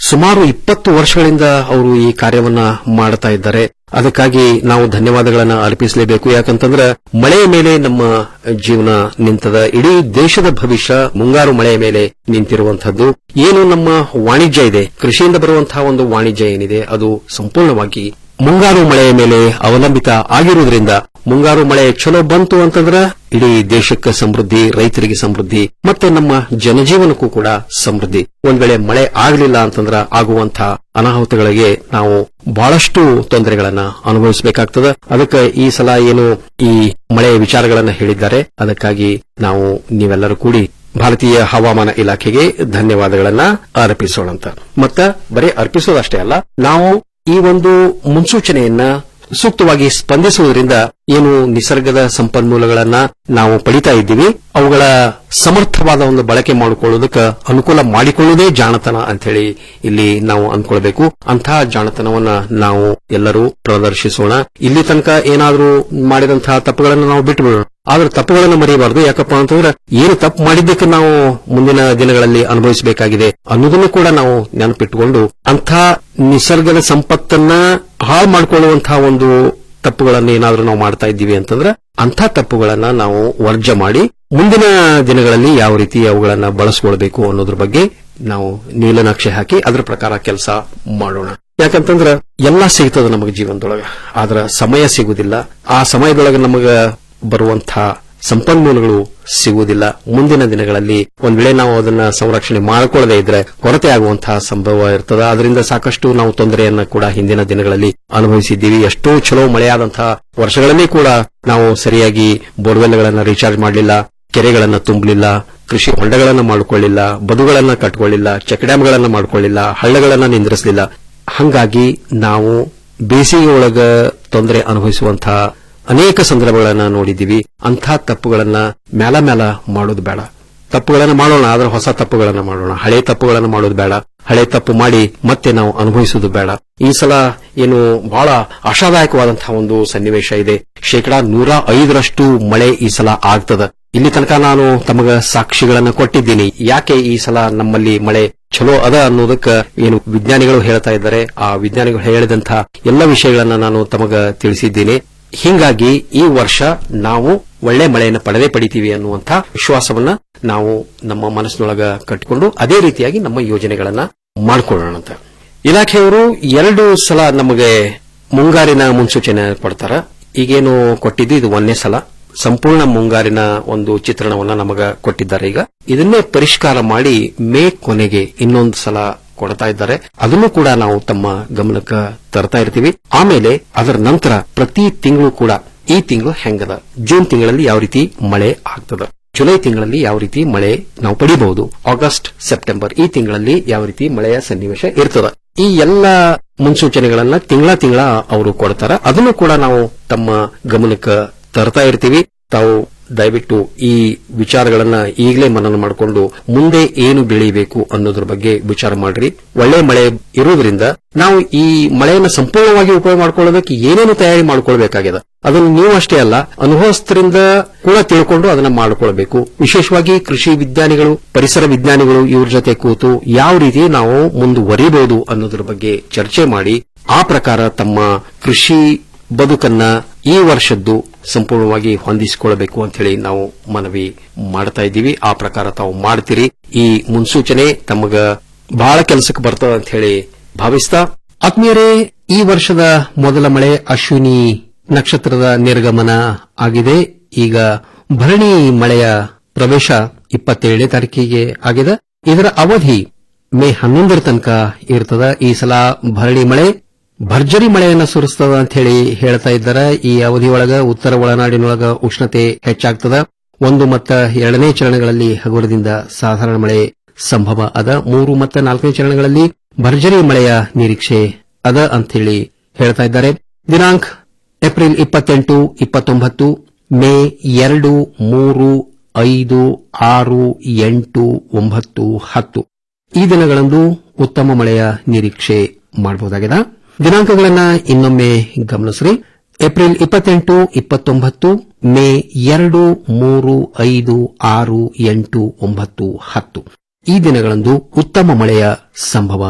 ಸುಮಾರು ಇಪ್ಪತ್ತು ವರ್ಷಗಳಿಂದ ಅವರು ಈ ಕಾರ್ಯವನ್ನ ಮಾಡ್ತಾ ಇದ್ದಾರೆ ಅದಕ್ಕಾಗಿ ನಾವು ಧನ್ಯವಾದಗಳನ್ನ ಅರ್ಪಿಸಲೇಬೇಕು ಯಾಕಂತಂದ್ರೆ ಮಳೆಯ ಮೇಲೆ ನಮ್ಮ ಜೀವನ ನಿಂತದ ಇಡೀ ದೇಶದ ಭವಿಷ್ಯ ಮುಂಗಾರು ಮಳೆಯ ಮೇಲೆ ನಿಂತಿರುವಂತಹದ್ದು ಏನು ನಮ್ಮ ವಾಣಿಜ್ಯ ಇದೆ ಕೃಷಿಯಿಂದ ಬರುವಂತಹ ಒಂದು ವಾಣಿಜ್ಯ ಏನಿದೆ ಅದು ಸಂಪೂರ್ಣವಾಗಿ ಮುಂಗಾರು ಮಳೆಯ ಮೇಲೆ ಅವಲಂಬಿತ ಆಗಿರುವುದರಿಂದ ಮುಂಗಾರು ಮಳೆ ಚಲೋ ಬಂತು ಅಂತಂದ್ರ ಇಡೀ ದೇಶಕ್ಕೆ ಸಮೃದ್ಧಿ ರೈತರಿಗೆ ಸಮೃದ್ಧಿ ಮತ್ತೆ ನಮ್ಮ ಜನಜೀವನಕ್ಕೂ ಕೂಡ ಸಮೃದ್ಧಿ ಒಂದ್ ವೇಳೆ ಮಳೆ ಆಗಲಿಲ್ಲ ಅಂತಂದ್ರ ಆಗುವಂತಹ ಅನಾಹುತಗಳಿಗೆ ನಾವು ಬಹಳಷ್ಟು ತೊಂದರೆಗಳನ್ನ ಅನುಭವಿಸಬೇಕಾಗ್ತದ ಅದಕ್ಕೆ ಈ ಸಲ ಏನು ಈ ಮಳೆಯ ವಿಚಾರಗಳನ್ನ ಹೇಳಿದ್ದಾರೆ ಅದಕ್ಕಾಗಿ ನಾವು ನೀವೆಲ್ಲರೂ ಕೂಡಿ ಭಾರತೀಯ ಹವಾಮಾನ ಇಲಾಖೆಗೆ ಧನ್ಯವಾದಗಳನ್ನ ಅರ್ಪಿಸೋಣಂತ ಮತ್ತ ಬರೀ ಅರ್ಪಿಸೋದಷ್ಟೇ ಅಲ್ಲ ನಾವು ಈ ಒಂದು ಮುನ್ಸೂಚನೆಯನ್ನ ಸೂಕ್ತವಾಗಿ ಸ್ಪಂದಿಸುವುದರಿಂದ ಏನು ನಿಸರ್ಗದ ಸಂಪನ್ಮೂಲಗಳನ್ನ ನಾವು ಪಡಿತಾ ಇದ್ದೀವಿ ಅವುಗಳ ಸಮರ್ಥವಾದ ಒಂದು ಬಳಕೆ ಮಾಡಿಕೊಳ್ಳೋದಕ್ಕೆ ಅನುಕೂಲ ಮಾಡಿಕೊಳ್ಳುವುದೇ ಜಾಣತನ ಅಂತ ಹೇಳಿ ಇಲ್ಲಿ ನಾವು ಅಂದ್ಕೊಳ್ಬೇಕು ಅಂತಹ ಜಾಣತನವನ್ನ ನಾವು ಎಲ್ಲರೂ ಪ್ರದರ್ಶಿಸೋಣ ಇಲ್ಲಿ ತನಕ ಏನಾದರೂ ಮಾಡಿದಂತಹ ತಪ್ಪುಗಳನ್ನು ನಾವು ಬಿಟ್ಟುಬಿಡೋಣ ಆದ್ರೆ ತಪ್ಪುಗಳನ್ನು ಮರೆಯಬಾರದು ಯಾಕಪ್ಪ ಅಂತಂದ್ರೆ ಏನು ತಪ್ಪು ಮಾಡಿದ್ದಕ್ಕೆ ನಾವು ಮುಂದಿನ ದಿನಗಳಲ್ಲಿ ಅನುಭವಿಸಬೇಕಾಗಿದೆ ಅನ್ನೋದನ್ನು ಕೂಡ ನಾವು ನೆನಪಿಟ್ಟುಕೊಂಡು ಅಂಥ ನಿಸರ್ಗದ ಸಂಪತ್ತನ್ನ ಹಾಳು ಮಾಡಿಕೊಳ್ಳುವಂತಹ ಒಂದು ತಪ್ಪುಗಳನ್ನು ಏನಾದ್ರೂ ನಾವು ಮಾಡ್ತಾ ಇದ್ದೀವಿ ಅಂತಂದ್ರೆ ಅಂಥ ತಪ್ಪುಗಳನ್ನ ನಾವು ವರ್ಜ ಮಾಡಿ ಮುಂದಿನ ದಿನಗಳಲ್ಲಿ ಯಾವ ರೀತಿ ಅವುಗಳನ್ನ ಬಳಸ್ಕೊಳ್ಬೇಕು ಅನ್ನೋದ್ರ ಬಗ್ಗೆ ನಾವು ನೀಲನಕ್ಷೆ ಹಾಕಿ ಅದ್ರ ಪ್ರಕಾರ ಕೆಲಸ ಮಾಡೋಣ ಯಾಕಂತಂದ್ರ ಎಲ್ಲಾ ಸಿಗ್ತದ ನಮಗೆ ಜೀವನದೊಳಗ ಆದ್ರ ಸಮಯ ಸಿಗುದಿಲ್ಲ ಆ ಸಮಯದೊಳಗೆ ನಮಗ ಬರುವಂತ ಸಂಪನ್ಮೂಲಗಳು ಸಿಗುವುದಿಲ್ಲ ಮುಂದಿನ ದಿನಗಳಲ್ಲಿ ಒಂದ್ ವೇಳೆ ನಾವು ಅದನ್ನ ಸಂರಕ್ಷಣೆ ಮಾಡಿಕೊಳ್ಳದೆ ಇದ್ರೆ ಕೊರತೆ ಆಗುವಂತಹ ಸಂಭವ ಇರ್ತದೆ ಅದರಿಂದ ಸಾಕಷ್ಟು ನಾವು ತೊಂದರೆಯನ್ನ ಕೂಡ ಹಿಂದಿನ ದಿನಗಳಲ್ಲಿ ಅನುಭವಿಸಿದ್ದೀವಿ ಎಷ್ಟೋ ಚಲೋ ಮಳೆಯಾದಂತಹ ವರ್ಷಗಳಲ್ಲಿ ಕೂಡ ನಾವು ಸರಿಯಾಗಿ ಬೋರ್ವೆಲ್ಗಳನ್ನ ರೀಚಾರ್ಜ್ ಮಾಡಲಿಲ್ಲ ಕೆರೆಗಳನ್ನ ತುಂಬಲಿಲ್ಲ ಕೃಷಿ ಹೊಂಡಗಳನ್ನ ಮಾಡಿಕೊಳ್ಳಿಲ್ಲ ಬದುಗಳನ್ನ ಕಟ್ಕೊಳ್ಳಿಲ್ಲ ಚೆಕ್ ಡ್ಯಾಂಗಳನ್ನ ಮಾಡಿಕೊಳ್ಳಿಲ್ಲ ಹಳ್ಳಗಳನ್ನ ನಿಂದ್ರಿಸಲಿಲ್ಲ ಹಂಗಾಗಿ ನಾವು ಬೇಸಿಗೆ ಒಳಗ ತೊಂದರೆ ಅನುಭವಿಸುವಂತಹ ಅನೇಕ ಸಂದರ್ಭಗಳನ್ನ ನೋಡಿದ್ದೀವಿ ಅಂಥ ತಪ್ಪುಗಳನ್ನ ಮೇಲ ಮೇಲ ಮಾಡೋದು ಬೇಡ ತಪ್ಪುಗಳನ್ನ ಮಾಡೋಣ ಆದ್ರೆ ಹೊಸ ತಪ್ಪುಗಳನ್ನ ಮಾಡೋಣ ಹಳೆ ತಪ್ಪುಗಳನ್ನ ಮಾಡೋದು ಬೇಡ ಹಳೆ ತಪ್ಪು ಮಾಡಿ ಮತ್ತೆ ನಾವು ಅನುಭವಿಸುವುದು ಬೇಡ ಈ ಸಲ ಏನು ಬಹಳ ಆಶಾದಾಯಕವಾದಂತಹ ಒಂದು ಸನ್ನಿವೇಶ ಇದೆ ಶೇಕಡಾ ನೂರ ಐದರಷ್ಟು ಮಳೆ ಈ ಸಲ ಆಗ್ತದ ಇಲ್ಲಿ ತನಕ ನಾನು ತಮಗ ಸಾಕ್ಷಿಗಳನ್ನ ಕೊಟ್ಟಿದ್ದೀನಿ ಯಾಕೆ ಈ ಸಲ ನಮ್ಮಲ್ಲಿ ಮಳೆ ಚಲೋ ಅದ ಅನ್ನೋದಕ್ಕ ಏನು ವಿಜ್ಞಾನಿಗಳು ಹೇಳ್ತಾ ಇದ್ದಾರೆ ಆ ವಿಜ್ಞಾನಿಗಳು ಹೇಳಿದಂತಹ ಎಲ್ಲ ವಿಷಯಗಳನ್ನ ನಾನು ತಮಗ ತಿಳಿಸಿದ್ದೀನಿ ಹೀಗಾಗಿ ಈ ವರ್ಷ ನಾವು ಒಳ್ಳೆ ಮಳೆಯನ್ನು ಪಡೆದೇ ಪಡಿತೀವಿ ಅನ್ನುವಂಥ ವಿಶ್ವಾಸವನ್ನ ನಾವು ನಮ್ಮ ಮನಸ್ಸಿನೊಳಗ ಕಟ್ಟಿಕೊಂಡು ಅದೇ ರೀತಿಯಾಗಿ ನಮ್ಮ ಯೋಜನೆಗಳನ್ನ ಮಾಡಿಕೊಳ್ಳೋಣ ಅಂತ ಇಲಾಖೆಯವರು ಎರಡು ಸಲ ನಮಗೆ ಮುಂಗಾರಿನ ಮುನ್ಸೂಚನೆ ಕೊಡ್ತಾರ ಈಗೇನು ಕೊಟ್ಟಿದ್ದು ಇದು ಒಂದನೇ ಸಲ ಸಂಪೂರ್ಣ ಮುಂಗಾರಿನ ಒಂದು ಚಿತ್ರಣವನ್ನ ನಮಗ ಕೊಟ್ಟಿದ್ದಾರೆ ಈಗ ಇದನ್ನೇ ಪರಿಷ್ಕಾರ ಮಾಡಿ ಮೇ ಕೊನೆಗೆ ಇನ್ನೊಂದು ಸಲ ಕೊಡ್ತಾ ಇದ್ದಾರೆ ಅದನ್ನು ಕೂಡ ನಾವು ತಮ್ಮ ಗಮನಕ್ಕೆ ತರ್ತಾ ಇರ್ತೀವಿ ಆಮೇಲೆ ಅದರ ನಂತರ ಪ್ರತಿ ತಿಂಗಳು ಕೂಡ ಈ ತಿಂಗಳು ಹೆಂಗದ ಜೂನ್ ತಿಂಗಳಲ್ಲಿ ಯಾವ ರೀತಿ ಮಳೆ ಆಗ್ತದ ಜುಲೈ ತಿಂಗಳಲ್ಲಿ ಯಾವ ರೀತಿ ಮಳೆ ನಾವು ಪಡಿಬಹುದು ಆಗಸ್ಟ್ ಸೆಪ್ಟೆಂಬರ್ ಈ ತಿಂಗಳಲ್ಲಿ ಯಾವ ರೀತಿ ಮಳೆಯ ಸನ್ನಿವೇಶ ಇರ್ತದ ಈ ಎಲ್ಲ ಮುನ್ಸೂಚನೆಗಳನ್ನ ತಿಂಗಳ ತಿಂಗಳ ಅವರು ಕೊಡ್ತಾರ ಅದನ್ನು ಕೂಡ ನಾವು ತಮ್ಮ ಗಮನಕ್ಕೆ ತರ್ತಾ ಇರ್ತೀವಿ ತಾವು ದಯವಿಟ್ಟು ಈ ವಿಚಾರಗಳನ್ನ ಈಗಲೇ ಮನನ ಮಾಡಿಕೊಂಡು ಮುಂದೆ ಏನು ಬೆಳೀಬೇಕು ಅನ್ನೋದ್ರ ಬಗ್ಗೆ ವಿಚಾರ ಮಾಡ್ರಿ ಒಳ್ಳೆ ಮಳೆ ಇರುವುದರಿಂದ ನಾವು ಈ ಮಳೆಯನ್ನು ಸಂಪೂರ್ಣವಾಗಿ ಉಪಯೋಗ ಮಾಡ್ಕೊಳ್ಳೋದಕ್ಕೆ ಏನೇನು ತಯಾರಿ ಮಾಡ್ಕೊಳ್ಬೇಕಾಗಿದೆ ಅದನ್ನು ನೀವು ಅಷ್ಟೇ ಅಲ್ಲ ಅನುಭವಸ್ಥರಿಂದ ಕೂಡ ತಿಳ್ಕೊಂಡು ಅದನ್ನ ಮಾಡಿಕೊಳ್ಬೇಕು ವಿಶೇಷವಾಗಿ ಕೃಷಿ ವಿಜ್ಞಾನಿಗಳು ಪರಿಸರ ವಿಜ್ಞಾನಿಗಳು ಇವ್ರ ಜೊತೆ ಕೂತು ಯಾವ ರೀತಿ ನಾವು ಮುಂದುವರಿಬಹುದು ಅನ್ನೋದ್ರ ಬಗ್ಗೆ ಚರ್ಚೆ ಮಾಡಿ ಆ ಪ್ರಕಾರ ತಮ್ಮ ಕೃಷಿ ಬದುಕನ್ನ ಈ ವರ್ಷದ್ದು ಸಂಪೂರ್ಣವಾಗಿ ಹೊಂದಿಸಿಕೊಳ್ಳಬೇಕು ಅಂತ ಹೇಳಿ ನಾವು ಮನವಿ ಮಾಡ್ತಾ ಇದ್ದೀವಿ ಆ ಪ್ರಕಾರ ತಾವು ಮಾಡ್ತೀರಿ ಈ ಮುನ್ಸೂಚನೆ ತಮಗ ಬಹಳ ಕೆಲಸಕ್ಕೆ ಬರ್ತದ ಅಂತ ಹೇಳಿ ಭಾವಿಸ್ತಾ ಆತ್ಮೀಯರೇ ಈ ವರ್ಷದ ಮೊದಲ ಮಳೆ ಅಶ್ವಿನಿ ನಕ್ಷತ್ರದ ನಿರ್ಗಮನ ಆಗಿದೆ ಈಗ ಭರಣಿ ಮಳೆಯ ಪ್ರವೇಶ ಇಪ್ಪತ್ತೇಳನೇ ತಾರೀಕಿಗೆ ಆಗಿದೆ ಇದರ ಅವಧಿ ಮೇ ಹನ್ನೊಂದರ ತನಕ ಇರ್ತದ ಈ ಸಲ ಭರಣಿ ಮಳೆ ಭರ್ಜರಿ ಮಳೆಯನ್ನ ಸುರಿಸ್ತದ ಅಂತ ಹೇಳಿ ಹೇಳ್ತಾ ಇದ್ದಾರೆ ಈ ಅವಧಿಯೊಳಗ ಉತ್ತರ ಒಳನಾಡಿನೊಳಗ ಉಷ್ಣತೆ ಹೆಚ್ಚಾಗ್ತದ ಒಂದು ಮತ್ತು ಎರಡನೇ ಚರಣಗಳಲ್ಲಿ ಹಗುರದಿಂದ ಸಾಧಾರಣ ಮಳೆ ಸಂಭವ ಅದ ಮೂರು ಮತ್ತು ನಾಲ್ಕನೇ ಚರಣಗಳಲ್ಲಿ ಭರ್ಜರಿ ಮಳೆಯ ನಿರೀಕ್ಷೆ ಅದ ಅಂತ ಹೇಳಿ ಹೇಳ್ತಾ ಇದ್ದಾರೆ ದಿನಾಂಕ ಏಪ್ರಿಲ್ ಇಪ್ಪತ್ತೆಂಟು ಇಪ್ಪತ್ತೊಂಬತ್ತು ಮೇ ಎರಡು ಮೂರು ಐದು ಆರು ಎಂಟು ಒಂಬತ್ತು ಹತ್ತು ಈ ದಿನಗಳಂದು ಉತ್ತಮ ಮಳೆಯ ನಿರೀಕ್ಷೆ ಮಾಡಬಹುದಾಗಿದೆ ದಿನಾಂಕಗಳನ್ನ ಇನ್ನೊಮ್ಮೆ ಗಮನಿಸ್ರಿ ಏಪ್ರಿಲ್ ಇಪ್ಪತ್ತೆಂಟು ಇಪ್ಪತ್ತೊಂಬತ್ತು ಮೇ ಎರಡು ಮೂರು ಐದು ಆರು ಎಂಟು ಒಂಬತ್ತು ಹತ್ತು ಈ ದಿನಗಳಂದು ಉತ್ತಮ ಮಳೆಯ ಸಂಭವ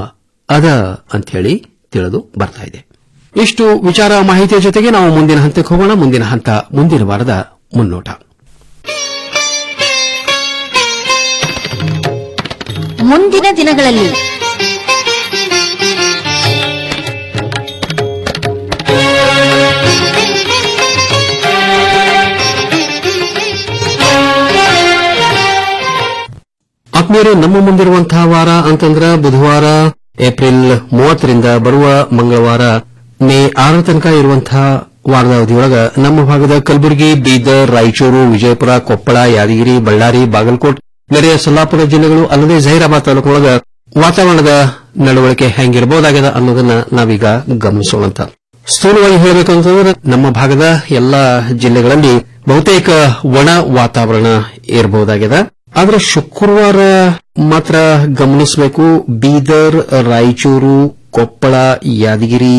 ಅದ ಅಂತ ಹೇಳಿ ತಿಳಿದು ಬರ್ತಾ ಇದೆ ಇಷ್ಟು ವಿಚಾರ ಮಾಹಿತಿಯ ಜೊತೆಗೆ ನಾವು ಮುಂದಿನ ಹಂತಕ್ಕೆ ಹೋಗೋಣ ಮುಂದಿನ ಹಂತ ಮುಂದಿನ ವಾರದ ಮುನ್ನೋಟ ಮುಂದಿನ ದಿನಗಳಲ್ಲಿ ಆತ್ಮೀಯರೇ ನಮ್ಮ ಮುಂದಿರುವಂತಹ ವಾರ ಅಂತಂದ್ರ ಬುಧವಾರ ಏಪ್ರಿಲ್ ಮೂವತ್ತರಿಂದ ಬರುವ ಮಂಗಳವಾರ ಮೇ ಆರ ತನಕ ಇರುವಂತಹ ವಾರದ ಅವಧಿಯೊಳಗ ನಮ್ಮ ಭಾಗದ ಕಲಬುರಗಿ ಬೀದರ್ ರಾಯಚೂರು ವಿಜಯಪುರ ಕೊಪ್ಪಳ ಯಾದಗಿರಿ ಬಳ್ಳಾರಿ ಬಾಗಲಕೋಟ್ ನೆರೆಯ ಸೊಲ್ಲಾಪುರ ಜಿಲ್ಲೆಗಳು ಅಲ್ಲದೆ ಜಹೀರಾಬಾದ್ ತಾಲೂಕಿನೊಳಗ ವಾತಾವರಣದ ನಡವಳಿಕೆ ಹೆಂಗಿರಬಹುದಾಗಿದೆ ಅನ್ನೋದನ್ನ ನಾವೀಗ ಗಮನಿಸೋಣಂತ ಸ್ಥೂಲವಾಗಿ ಹೇಳಬೇಕಂತಂದ್ರೆ ನಮ್ಮ ಭಾಗದ ಎಲ್ಲಾ ಜಿಲ್ಲೆಗಳಲ್ಲಿ ಬಹುತೇಕ ಒಣ ವಾತಾವರಣ ಇರಬಹುದಾಗಿದೆ ಆದ್ರೆ ಶುಕ್ರವಾರ ಮಾತ್ರ ಗಮನಿಸಬೇಕು ಬೀದರ್ ರಾಯಚೂರು ಕೊಪ್ಪಳ ಯಾದಗಿರಿ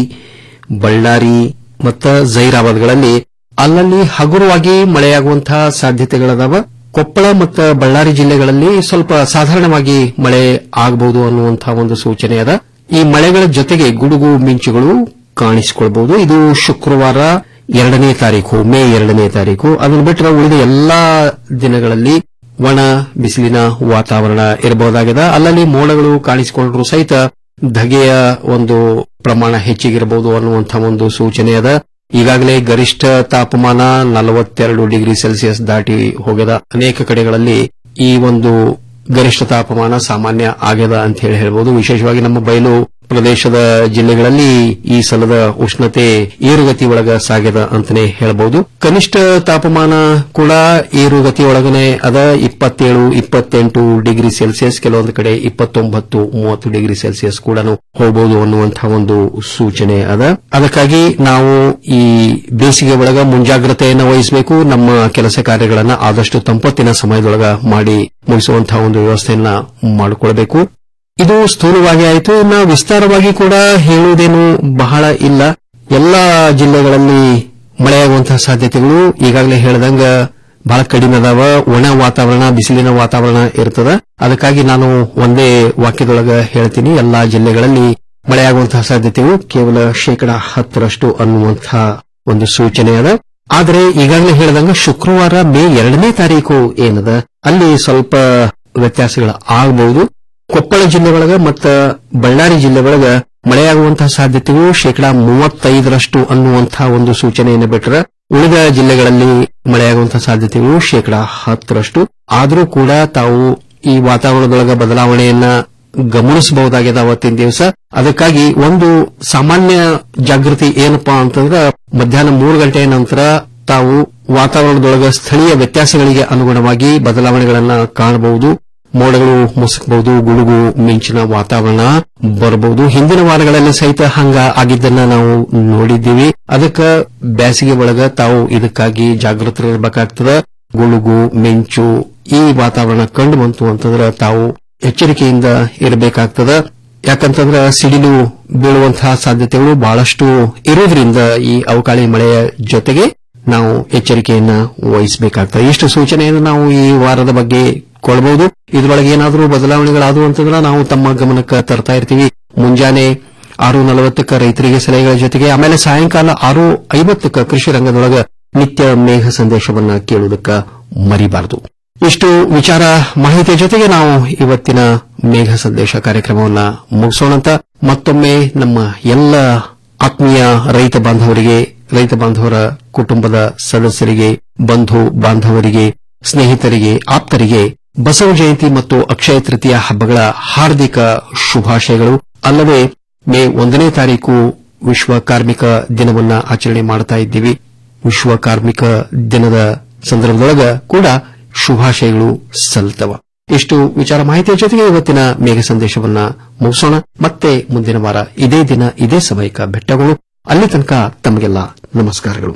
ಬಳ್ಳಾರಿ ಮತ್ತು ಜೈರಾಬಾದ್ಗಳಲ್ಲಿ ಅಲ್ಲಲ್ಲಿ ಹಗುರವಾಗಿ ಮಳೆಯಾಗುವಂತಹ ಸಾಧ್ಯತೆಗಳದಾವ ಕೊಪ್ಪಳ ಮತ್ತು ಬಳ್ಳಾರಿ ಜಿಲ್ಲೆಗಳಲ್ಲಿ ಸ್ವಲ್ಪ ಸಾಧಾರಣವಾಗಿ ಮಳೆ ಆಗಬಹುದು ಅನ್ನುವಂತಹ ಒಂದು ಸೂಚನೆ ಅದ ಈ ಮಳೆಗಳ ಜೊತೆಗೆ ಗುಡುಗು ಮಿಂಚುಗಳು ಕಾಣಿಸಿಕೊಳ್ಬಹುದು ಇದು ಶುಕ್ರವಾರ ಎರಡನೇ ತಾರೀಕು ಮೇ ಎರಡನೇ ತಾರೀಕು ಅದನ್ನು ಬಿಟ್ಟರೆ ಉಳಿದ ಎಲ್ಲಾ ದಿನಗಳಲ್ಲಿ ಒಣ ಬಿಸಿಲಿನ ವಾತಾವರಣ ಇರಬಹುದಾಗಿದೆ ಅಲ್ಲಲ್ಲಿ ಮೋಡಗಳು ಕಾಣಿಸಿಕೊಂಡ್ರು ಸಹಿತ ಧಗೆಯ ಒಂದು ಪ್ರಮಾಣ ಹೆಚ್ಚಿಗಿರಬಹುದು ಅನ್ನುವಂತಹ ಒಂದು ಸೂಚನೆ ಅದ ಈಗಾಗಲೇ ಗರಿಷ್ಠ ತಾಪಮಾನ ನಲವತ್ತೆರಡು ಡಿಗ್ರಿ ಸೆಲ್ಸಿಯಸ್ ದಾಟಿ ಹೋಗ್ಯದ ಅನೇಕ ಕಡೆಗಳಲ್ಲಿ ಈ ಒಂದು ಗರಿಷ್ಠ ತಾಪಮಾನ ಸಾಮಾನ್ಯ ಆಗ್ಯದ ಅಂತ ಹೇಳಿ ಹೇಳ್ಬೋದು ವಿಶೇಷವಾಗಿ ನಮ್ಮ ಬಯಲು ಪ್ರದೇಶದ ಜಿಲ್ಲೆಗಳಲ್ಲಿ ಈ ಸಲದ ಉಷ್ಣತೆ ಏರುಗತಿ ಒಳಗ ಸಾಗ್ಯದ ಅಂತಾನೆ ಹೇಳಬಹುದು ಕನಿಷ್ಠ ತಾಪಮಾನ ಕೂಡ ಏರುಗತಿ ಒಳಗನೆ ಅದ ಇಪ್ಪತ್ತೇಳು ಇಪ್ಪತ್ತೆಂಟು ಡಿಗ್ರಿ ಸೆಲ್ಸಿಯಸ್ ಕೆಲವೊಂದು ಕಡೆ ಇಪ್ಪತ್ತೊಂಬತ್ತು ಮೂವತ್ತು ಡಿಗ್ರಿ ಸೆಲ್ಸಿಯಸ್ ಕೂಡ ಹೋಗಬಹುದು ಅನ್ನುವಂತಹ ಒಂದು ಸೂಚನೆ ಅದ ಅದಕ್ಕಾಗಿ ನಾವು ಈ ಬೇಸಿಗೆ ಒಳಗ ಮುಂಜಾಗ್ರತೆಯನ್ನು ವಹಿಸಬೇಕು ನಮ್ಮ ಕೆಲಸ ಕಾರ್ಯಗಳನ್ನ ಆದಷ್ಟು ತಂಪತ್ತಿನ ಸಮಯದೊಳಗ ಮಾಡಿ ಮುಗಿಸುವಂತಹ ಒಂದು ವ್ಯವಸ್ಥೆಯನ್ನ ಮಾಡಿಕೊಳ್ಬೇಕು ಇದು ಸ್ಥೂಲವಾಗಿ ಆಯಿತು ಇನ್ನು ವಿಸ್ತಾರವಾಗಿ ಕೂಡ ಹೇಳುವುದೇನು ಬಹಳ ಇಲ್ಲ ಎಲ್ಲಾ ಜಿಲ್ಲೆಗಳಲ್ಲಿ ಮಳೆಯಾಗುವಂತಹ ಸಾಧ್ಯತೆಗಳು ಈಗಾಗಲೇ ಹೇಳಿದಂಗ ಬಹಳ ಕಡಿಮೆ ಅದಾವ ಒಣ ವಾತಾವರಣ ಬಿಸಿಲಿನ ವಾತಾವರಣ ಇರ್ತದ ಅದಕ್ಕಾಗಿ ನಾನು ಒಂದೇ ವಾಕ್ಯದೊಳಗ ಹೇಳ್ತೀನಿ ಎಲ್ಲಾ ಜಿಲ್ಲೆಗಳಲ್ಲಿ ಮಳೆಯಾಗುವಂತಹ ಸಾಧ್ಯತೆಗಳು ಕೇವಲ ಶೇಕಡಾ ಹತ್ತರಷ್ಟು ಅನ್ನುವಂತಹ ಒಂದು ಸೂಚನೆ ಅದ ಆದರೆ ಈಗಾಗಲೇ ಹೇಳಿದಂಗ ಶುಕ್ರವಾರ ಮೇ ಎರಡನೇ ತಾರೀಕು ಏನದ ಅಲ್ಲಿ ಸ್ವಲ್ಪ ವ್ಯತ್ಯಾಸಗಳು ಆಗಬಹುದು ಕೊಪ್ಪಳ ಜಿಲ್ಲೆ ಒಳಗ ಮತ್ತು ಬಳ್ಳಾರಿ ಜಿಲ್ಲೆ ಒಳಗ ಮಳೆಯಾಗುವಂತಹ ಸಾಧ್ಯತೆಗಳು ಶೇಕಡಾ ಮೂವತ್ತೈದರಷ್ಟು ಅನ್ನುವಂತಹ ಒಂದು ಸೂಚನೆಯನ್ನು ಬಿಟ್ಟರೆ ಉಳಿದ ಜಿಲ್ಲೆಗಳಲ್ಲಿ ಮಳೆಯಾಗುವಂತಹ ಸಾಧ್ಯತೆಗಳು ಶೇಕಡಾ ಹತ್ತರಷ್ಟು ಆದರೂ ಕೂಡ ತಾವು ಈ ವಾತಾವರಣದೊಳಗ ಬದಲಾವಣೆಯನ್ನ ಗಮನಿಸಬಹುದಾಗಿದೆ ಅವತ್ತಿನ ದಿವಸ ಅದಕ್ಕಾಗಿ ಒಂದು ಸಾಮಾನ್ಯ ಜಾಗೃತಿ ಏನಪ್ಪಾ ಅಂತಂದ್ರೆ ಮಧ್ಯಾಹ್ನ ಮೂರು ಗಂಟೆಯ ನಂತರ ತಾವು ವಾತಾವರಣದೊಳಗ ಸ್ಥಳೀಯ ವ್ಯತ್ಯಾಸಗಳಿಗೆ ಅನುಗುಣವಾಗಿ ಬದಲಾವಣೆಗಳನ್ನ ಕಾಣಬಹುದು ಮೋಡಗಳು ಮುಸುಕಬಹುದು ಗುಡುಗು ಮಿಂಚಿನ ವಾತಾವರಣ ಬರಬಹುದು ಹಿಂದಿನ ವಾರಗಳಲ್ಲಿ ಸಹಿತ ಹಂಗ ಆಗಿದ್ದನ್ನ ನಾವು ನೋಡಿದ್ದೀವಿ ಅದಕ್ಕ ಬೇಸಿಗೆ ಒಳಗ ತಾವು ಇದಕ್ಕಾಗಿ ಜಾಗೃತರಿರಬೇಕಾಗ್ತದ ಗುಡುಗು ಮಿಂಚು ಈ ವಾತಾವರಣ ಕಂಡು ಬಂತು ಅಂತಂದ್ರೆ ತಾವು ಎಚ್ಚರಿಕೆಯಿಂದ ಇರಬೇಕಾಗ್ತದ ಯಾಕಂತಂದ್ರೆ ಸಿಡಿಲು ಬೀಳುವಂತಹ ಸಾಧ್ಯತೆಗಳು ಬಹಳಷ್ಟು ಇರುವುದರಿಂದ ಈ ಅವಕಾಳಿ ಮಳೆಯ ಜೊತೆಗೆ ನಾವು ಎಚ್ಚರಿಕೆಯನ್ನ ವಹಿಸಬೇಕಾಗ್ತದೆ ಇಷ್ಟು ಸೂಚನೆಯನ್ನು ನಾವು ಈ ವಾರದ ಬಗ್ಗೆ ಕೊಡಬಹುದು ಇದರೊಳಗೆ ಏನಾದರೂ ಬದಲಾವಣೆಗಳಾದವು ಅಂತಂದ್ರೆ ನಾವು ತಮ್ಮ ಗಮನಕ್ಕೆ ತರ್ತಾ ಇರ್ತೀವಿ ಮುಂಜಾನೆ ಆರು ನಲವತ್ತಕ್ಕ ರೈತರಿಗೆ ಸಲಹೆಗಳ ಜೊತೆಗೆ ಆಮೇಲೆ ಸಾಯಂಕಾಲ ಆರು ಐವತ್ತಕ್ಕ ಕೃಷಿ ರಂಗದೊಳಗ ನಿತ್ಯ ಮೇಘ ಸಂದೇಶವನ್ನ ಕೇಳುವುದಕ್ಕ ಮರಿಬಾರದು ಇಷ್ಟು ವಿಚಾರ ಮಾಹಿತಿಯ ಜೊತೆಗೆ ನಾವು ಇವತ್ತಿನ ಮೇಘ ಸಂದೇಶ ಕಾರ್ಯಕ್ರಮವನ್ನ ಮುಗಿಸೋಣಂತ ಮತ್ತೊಮ್ಮೆ ನಮ್ಮ ಎಲ್ಲ ಆತ್ಮೀಯ ರೈತ ಬಾಂಧವರಿಗೆ ರೈತ ಬಾಂಧವರ ಕುಟುಂಬದ ಸದಸ್ಯರಿಗೆ ಬಂಧು ಬಾಂಧವರಿಗೆ ಸ್ನೇಹಿತರಿಗೆ ಆಪ್ತರಿಗೆ ಬಸವ ಜಯಂತಿ ಮತ್ತು ಅಕ್ಷಯ ತೃತೀಯ ಹಬ್ಬಗಳ ಹಾರ್ದಿಕ ಶುಭಾಶಯಗಳು ಅಲ್ಲದೆ ಮೇ ಒಂದನೇ ತಾರೀಕು ವಿಶ್ವ ಕಾರ್ಮಿಕ ದಿನವನ್ನ ಆಚರಣೆ ಮಾಡ್ತಾ ಇದ್ದೀವಿ ವಿಶ್ವ ಕಾರ್ಮಿಕ ದಿನದ ಸಂದರ್ಭದೊಳಗ ಕೂಡ ಶುಭಾಶಯಗಳು ಸಲ್ತವ ಇಷ್ಟು ವಿಚಾರ ಮಾಹಿತಿಯ ಜೊತೆಗೆ ಇವತ್ತಿನ ಮೇಘ ಸಂದೇಶವನ್ನ ಮುಗಿಸೋಣ ಮತ್ತೆ ಮುಂದಿನ ವಾರ ಇದೇ ದಿನ ಇದೇ ಸಮಯಕ್ಕೆ ಭೇಟಗಳು ಅಲ್ಲಿ ತನಕ ತಮಗೆಲ್ಲ ನಮಸ್ಕಾರಗಳು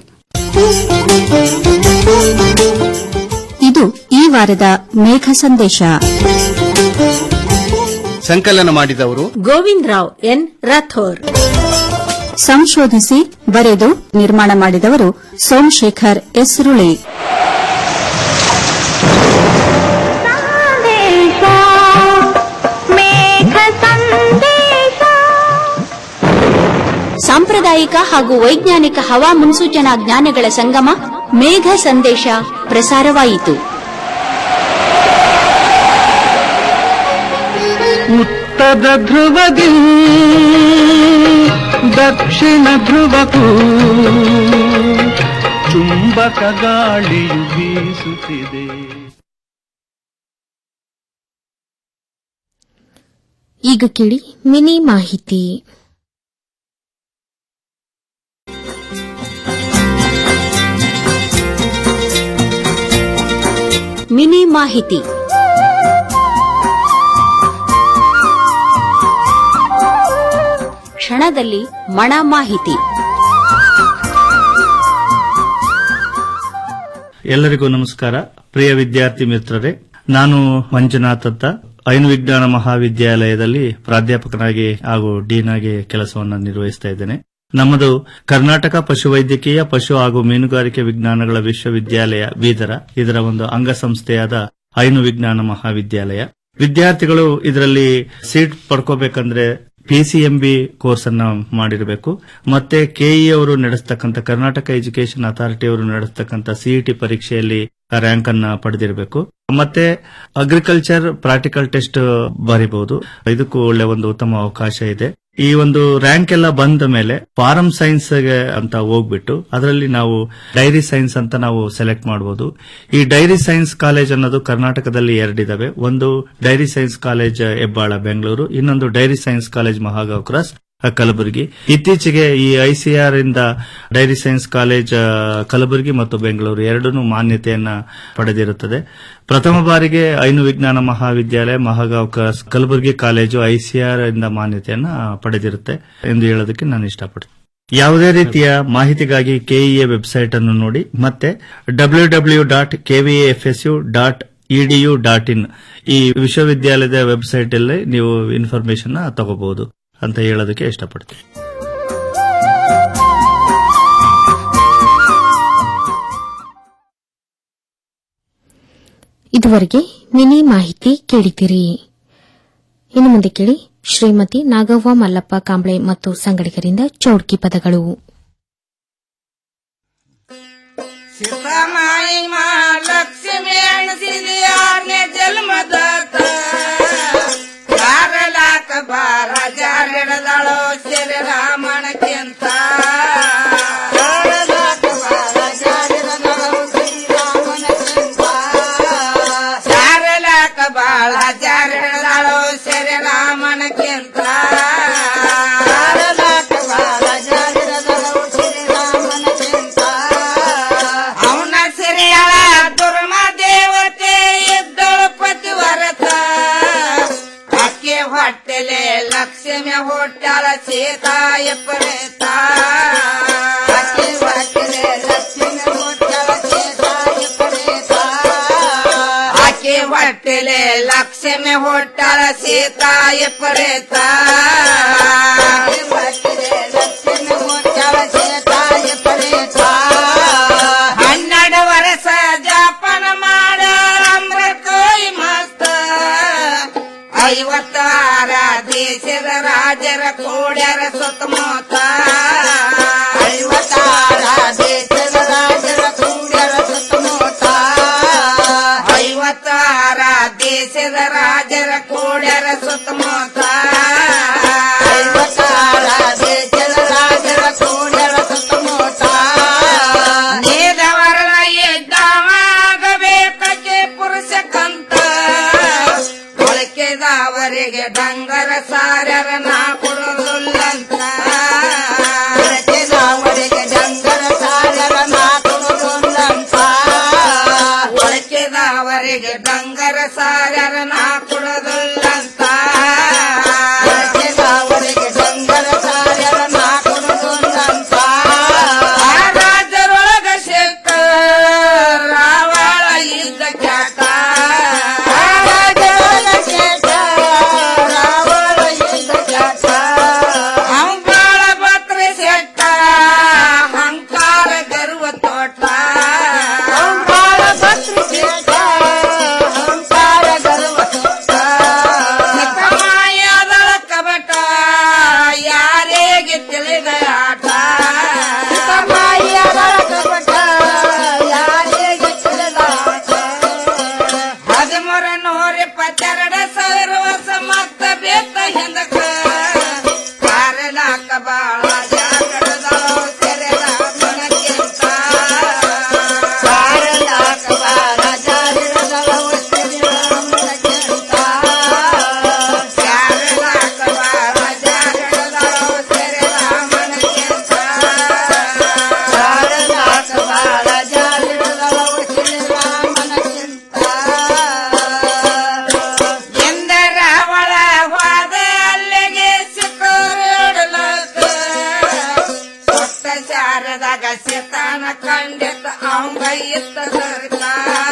ಇದು ಈ ವಾರದ ಮೇಘ ಸಂದೇಶ ಸಂಕಲನ ಮಾಡಿದವರು ಗೋವಿಂದ್ ರಾವ್ ಎನ್ ರಾಥೋರ್ ಸಂಶೋಧಿಸಿ ಬರೆದು ನಿರ್ಮಾಣ ಮಾಡಿದವರು ಸೋಮಶೇಖರ್ ಎಸ್ರುಳಿ ತಾಂತ್ರಿಕ ಹಾಗೂ ವೈಜ್ಞಾನಿಕ ಹವಾ ಮುನ್ಸೂಚನಾ ಜ್ಞಾನಗಳ ಸಂಗಮ ಮೇಘ ಸಂದೇಶ ಪ್ರಸಾರವಾಯಿತು ಉತ್ತರ ಧ್ರುವದಿ ದಕ್ಷಿಣ ಧ್ರುವಕ್ಕೂ ಚುಂಬಕ ಗಾಳಿಯು ಬೀಸುತ್ತಿದೆ ಈಗ ಕೇಳಿ ಮಿನಿ ಮಾಹಿತಿ ಮಿನಿ ಮಾಹಿತಿ ಕ್ಷಣದಲ್ಲಿ ಮಣ ಮಾಹಿತಿ ಎಲ್ಲರಿಗೂ ನಮಸ್ಕಾರ ಪ್ರಿಯ ವಿದ್ಯಾರ್ಥಿ ಮಿತ್ರರೇ ನಾನು ಮಂಜುನಾಥ್ ಅಂತ ಐನು ವಿಜ್ಞಾನ ಮಹಾವಿದ್ಯಾಲಯದಲ್ಲಿ ಪ್ರಾಧ್ಯಾಪಕನಾಗಿ ಹಾಗೂ ಡೀನ್ ಆಗಿ ಕೆಲಸವನ್ನು ನಿರ್ವಹಿಸ್ತಾ ಇದ್ದೇನೆ ನಮ್ಮದು ಕರ್ನಾಟಕ ಪಶುವೈದ್ಯಕೀಯ ಪಶು ಹಾಗೂ ಮೀನುಗಾರಿಕೆ ವಿಜ್ಞಾನಗಳ ವಿಶ್ವವಿದ್ಯಾಲಯ ಬೀದರ ಇದರ ಒಂದು ಅಂಗಸಂಸ್ಥೆಯಾದ ಐನು ವಿಜ್ಞಾನ ಮಹಾವಿದ್ಯಾಲಯ ವಿದ್ಯಾರ್ಥಿಗಳು ಇದರಲ್ಲಿ ಸೀಟ್ ಪಡ್ಕೋಬೇಕಂದ್ರೆ ಪಿಸಿಎಂಬಿ ಕೋರ್ಸ್ ಅನ್ನ ಮಾಡಿರಬೇಕು ಮತ್ತೆ ಕೆಇ ಅವರು ನಡೆಸ್ತಕ್ಕಂಥ ಕರ್ನಾಟಕ ಎಜುಕೇಶನ್ ಅಥಾರಿಟಿ ಅವರು ನಡೆಸ್ತಕ್ಕಂಥ ಸಿಇಟಿ ಪರೀಕ್ಷೆಯಲ್ಲಿ ರ್ಯಾಂಕ್ ಅನ್ನ ಪಡೆದಿರಬೇಕು ಮತ್ತೆ ಅಗ್ರಿಕಲ್ಚರ್ ಪ್ರಾಕ್ಟಿಕಲ್ ಟೆಸ್ಟ್ ಬರೀಬಹುದು ಇದಕ್ಕೂ ಒಳ್ಳೆ ಒಂದು ಉತ್ತಮ ಅವಕಾಶ ಇದೆ ಈ ಒಂದು ರ್ಯಾಂಕ್ ಎಲ್ಲ ಬಂದ ಮೇಲೆ ಫಾರಂ ಸೈನ್ಸ್ ಅಂತ ಹೋಗ್ಬಿಟ್ಟು ಅದರಲ್ಲಿ ನಾವು ಡೈರಿ ಸೈನ್ಸ್ ಅಂತ ನಾವು ಸೆಲೆಕ್ಟ್ ಮಾಡಬಹುದು ಈ ಡೈರಿ ಸೈನ್ಸ್ ಕಾಲೇಜ್ ಅನ್ನೋದು ಕರ್ನಾಟಕದಲ್ಲಿ ಎರಡಿದಾವೆ ಒಂದು dairy science college Hebbal Bengaluru ಇನ್ನೊಂದು dairy science college Mahagaon cross Kalaburagi ಇತ್ತೀಚೆಗೆ ಈ ಐಸಿಆರ್ ಇಂದ ಡೈರಿ ಸೈನ್ಸ್ ಕಾಲೇಜ್ ಆ, ಕಲಬುರಗಿ ಮತ್ತು ಬೆಂಗಳೂರು ಎರಡೂ ಮಾನ್ಯತೆಯನ್ನ ಪಡೆದಿರುತ್ತದೆ ಪ್ರಥಮ ಬಾರಿಗೆ ಐನು ವಿಜ್ಞಾನ ಮಹಾವಿದ್ಯಾಲಯ Mahagaon cross Kalaburagi college ICAR ಇಂದ ಮಾನ್ಯತೆಯನ್ನ ಪಡೆದಿರುತ್ತೆ ಎಂದು ಹೇಳೋದಕ್ಕೆ ನಾನು ಇಷ್ಟಪಡ್ತೀನಿ ಯಾವುದೇ ರೀತಿಯ ಮಾಹಿತಿಗಾಗಿ ಕೆಇಎ ವೆಬ್ಸೈಟ್ ಅನ್ನು ನೋಡಿ ಮತ್ತೆ W W dot KVFSU dot EDU dot in ಈ ವಿಶ್ವವಿದ್ಯಾಲಯದ ವೆಬ್ಸೈಟ್ ಅಲ್ಲಿ ನೀವು ಇನ್ಫಾರ್ಮೇಶನ್ ತಗೋಬಹುದು ಅಂತ ಹೇಳೋದಕ್ಕೆ ಇಷ್ಟಪಡ್ತೀನಿ ಇದುವರೆಗೆ ಮಿನಿ ಮಾಹಿತಿ ಕೇಳಿದಿರಿ ಇನ್ನು ಮುಂದೆ ಕೇಳಿ ಶ್ರೀಮತಿ ನಾಗವ್ವ ಮಲ್ಲಪ್ಪ ಕಾಂಬ್ಳೆ ಮತ್ತು ಸಂಗಡಿಗರಿಂದ ಚೌಡ್ಕಿ ಪದಗಳು ಮಾಯಿ ಮಾ ಲಕ್ಷ್ಮಿ ಅಣಸಿದಿ ಆರ್ನೆ ಜನ್ಮದಾತ ಯಾರ ಲಾಕ ಬಾರ ಜಾರ ಹಿಡದಾಳೋ ಶ್ರೀ ರಾಮಣಕ್ಕಿಂತ ಶಾರಲಾಕ ಬಾಳ ಜಾರ ಹಿಡದಾಳೋ ಶ್ರೀ ರಾಮಣಕ್ಕಿಂತ ಅವನ ಸಿರಿಯಳ ದುರ್ಮ ದೇವತೆ ಇದ್ದಳು ಪತಿವರತ ಅಕ್ಕೆ ಹೊಟ್ಟೆಲೆ ಲಕ್ಷ್ಮಿ ಹೊಟ್ಟಾಳ ಸೀತಾಯ ಪರೇತ ಅಕ್ಕೆ ಹೊಟ್ಟೆಲೆ ಲಕ್ಷ್ಮಿ ಹೊಟ್ಟಾಳ ಸೀತಾಯ ಪರೇತ ಆಕೆ ಹೊಟ್ಟೆಲೆ ಲಕ್ಷ್ಮಿ ಹೊಟ್ಟಾಳ ಸೀತಾಯ ಪರೇತ ಆಕೆ ಹೊಟ್ಟೆಲೆ ಲಕ್ಷ್ಮಿ ಹೊಟ್ಟಾಳ ಸೀತಾಯ ಪರೇತ ಹನ್ನೆರಡು ವರ್ಷ ಜಾಪನ ಮಾಡ ಅಮೃತೋಯ್ ಮಸ್ತ ಐವತ್ತಾರ ದೇಶದ ರಾಜರ ಕೋಡ್ಯರ ಸುತ್ತಮುತ್ತ ಐವತ್ತಾರ ದೇಶದ ರಾಜರ ಕೋಡ್ಯರ ಸುತ್ತಮುತ್ತ ಐವತ್ತಾರ ದೇಶದ ರಾಜರ ಕೋಡ್ಯರ ಸುತ್ತಮುತ್ತ ಐವತ್ತಾರ ದೇಶದ ರಾಜರ ಕೋಡ್ಯರ ಸುತ್ತಮುತ್ತ ನೇದವರನ ಎದ್ದವಾಗಬೇಕಕ್ಕೆ ಪುರುಷ ಕಂತ ಮೊಳಕೆದವರಿಗೆ ಡಂಗರ ಸಾರರ ನಾ ಕೊಡೋದಿಲ್ಲಂತ ಮೊಳಕೆದವರಿಗೆ ಡಂಗರ ಸಾರರ ನಾ ಕೊಡೋದಿಲ್ಲಂತ ಮೊಳಕೆದವರಿಗೆ ಡಂಗರ ಸಾರರ ನಾ ಕೊಡೋದಿಲ್ಲಂತ ಮೊಳಕೆದವರಿಗೆ ಡಂಗರ ಸಾರರ ನಾ ಕೊಡೋದಿಲ್ಲಂತ ಆ ರಾಜರೊಳಗ ಶೆಕ್ಕ ರಾವಳ ಇದ್ದ ಕ್ಯಾಟ ಆ ರಾಜರೊಳಗ ಶೆಕ್ಕ ರಾವಳ ಇದ್ದ ಕ್ಯಾಟ ಅಂಬಾಳ ಭದ್ರ ಶೆಟ್ಟ ಹಂಕಾರ ಗರ್ವ ತೋಟ ಅಂಬಾಳ ಭದ್ರ ಶೆಟ್ಟ ಹಂಕಾರ ಗರ್ವ ಹಿಂದಕ್ಕ ಕಾರಲಾಕ ಬಾಳ ಜಾಗಡದಳು ಸೆರೆದ ಮನಕ್ಕಿಂತ ಕಾರಲಾಕ ಬಾಳ ಜಾಗಡದಳು ಸೆರೆದ ಮನಕ್ಕಿಂತ ಕಾರಲಾಕ ಬಾಳ ಜಾಗಡದಳು ಸೆರೆದ ಮನಕ್ಕಿಂತ ಕಾರಲಾಕ ಬಾಳ ಜಾಗಡದಳು ಸೆರೆದ ಮನಕ್ಕಿಂತ ಎಂದರ ಒಳ ಹೋದ ಅಲ್ಲಿಗೆ ಸಿಕ್ಕೋಡಲಕ್ಕ ಕೊಟ್ಟ ಜಾರದಾಗ ಸಿತಾನ ಕಂಡಿತ ಅವಂಗ ಇತ್ತ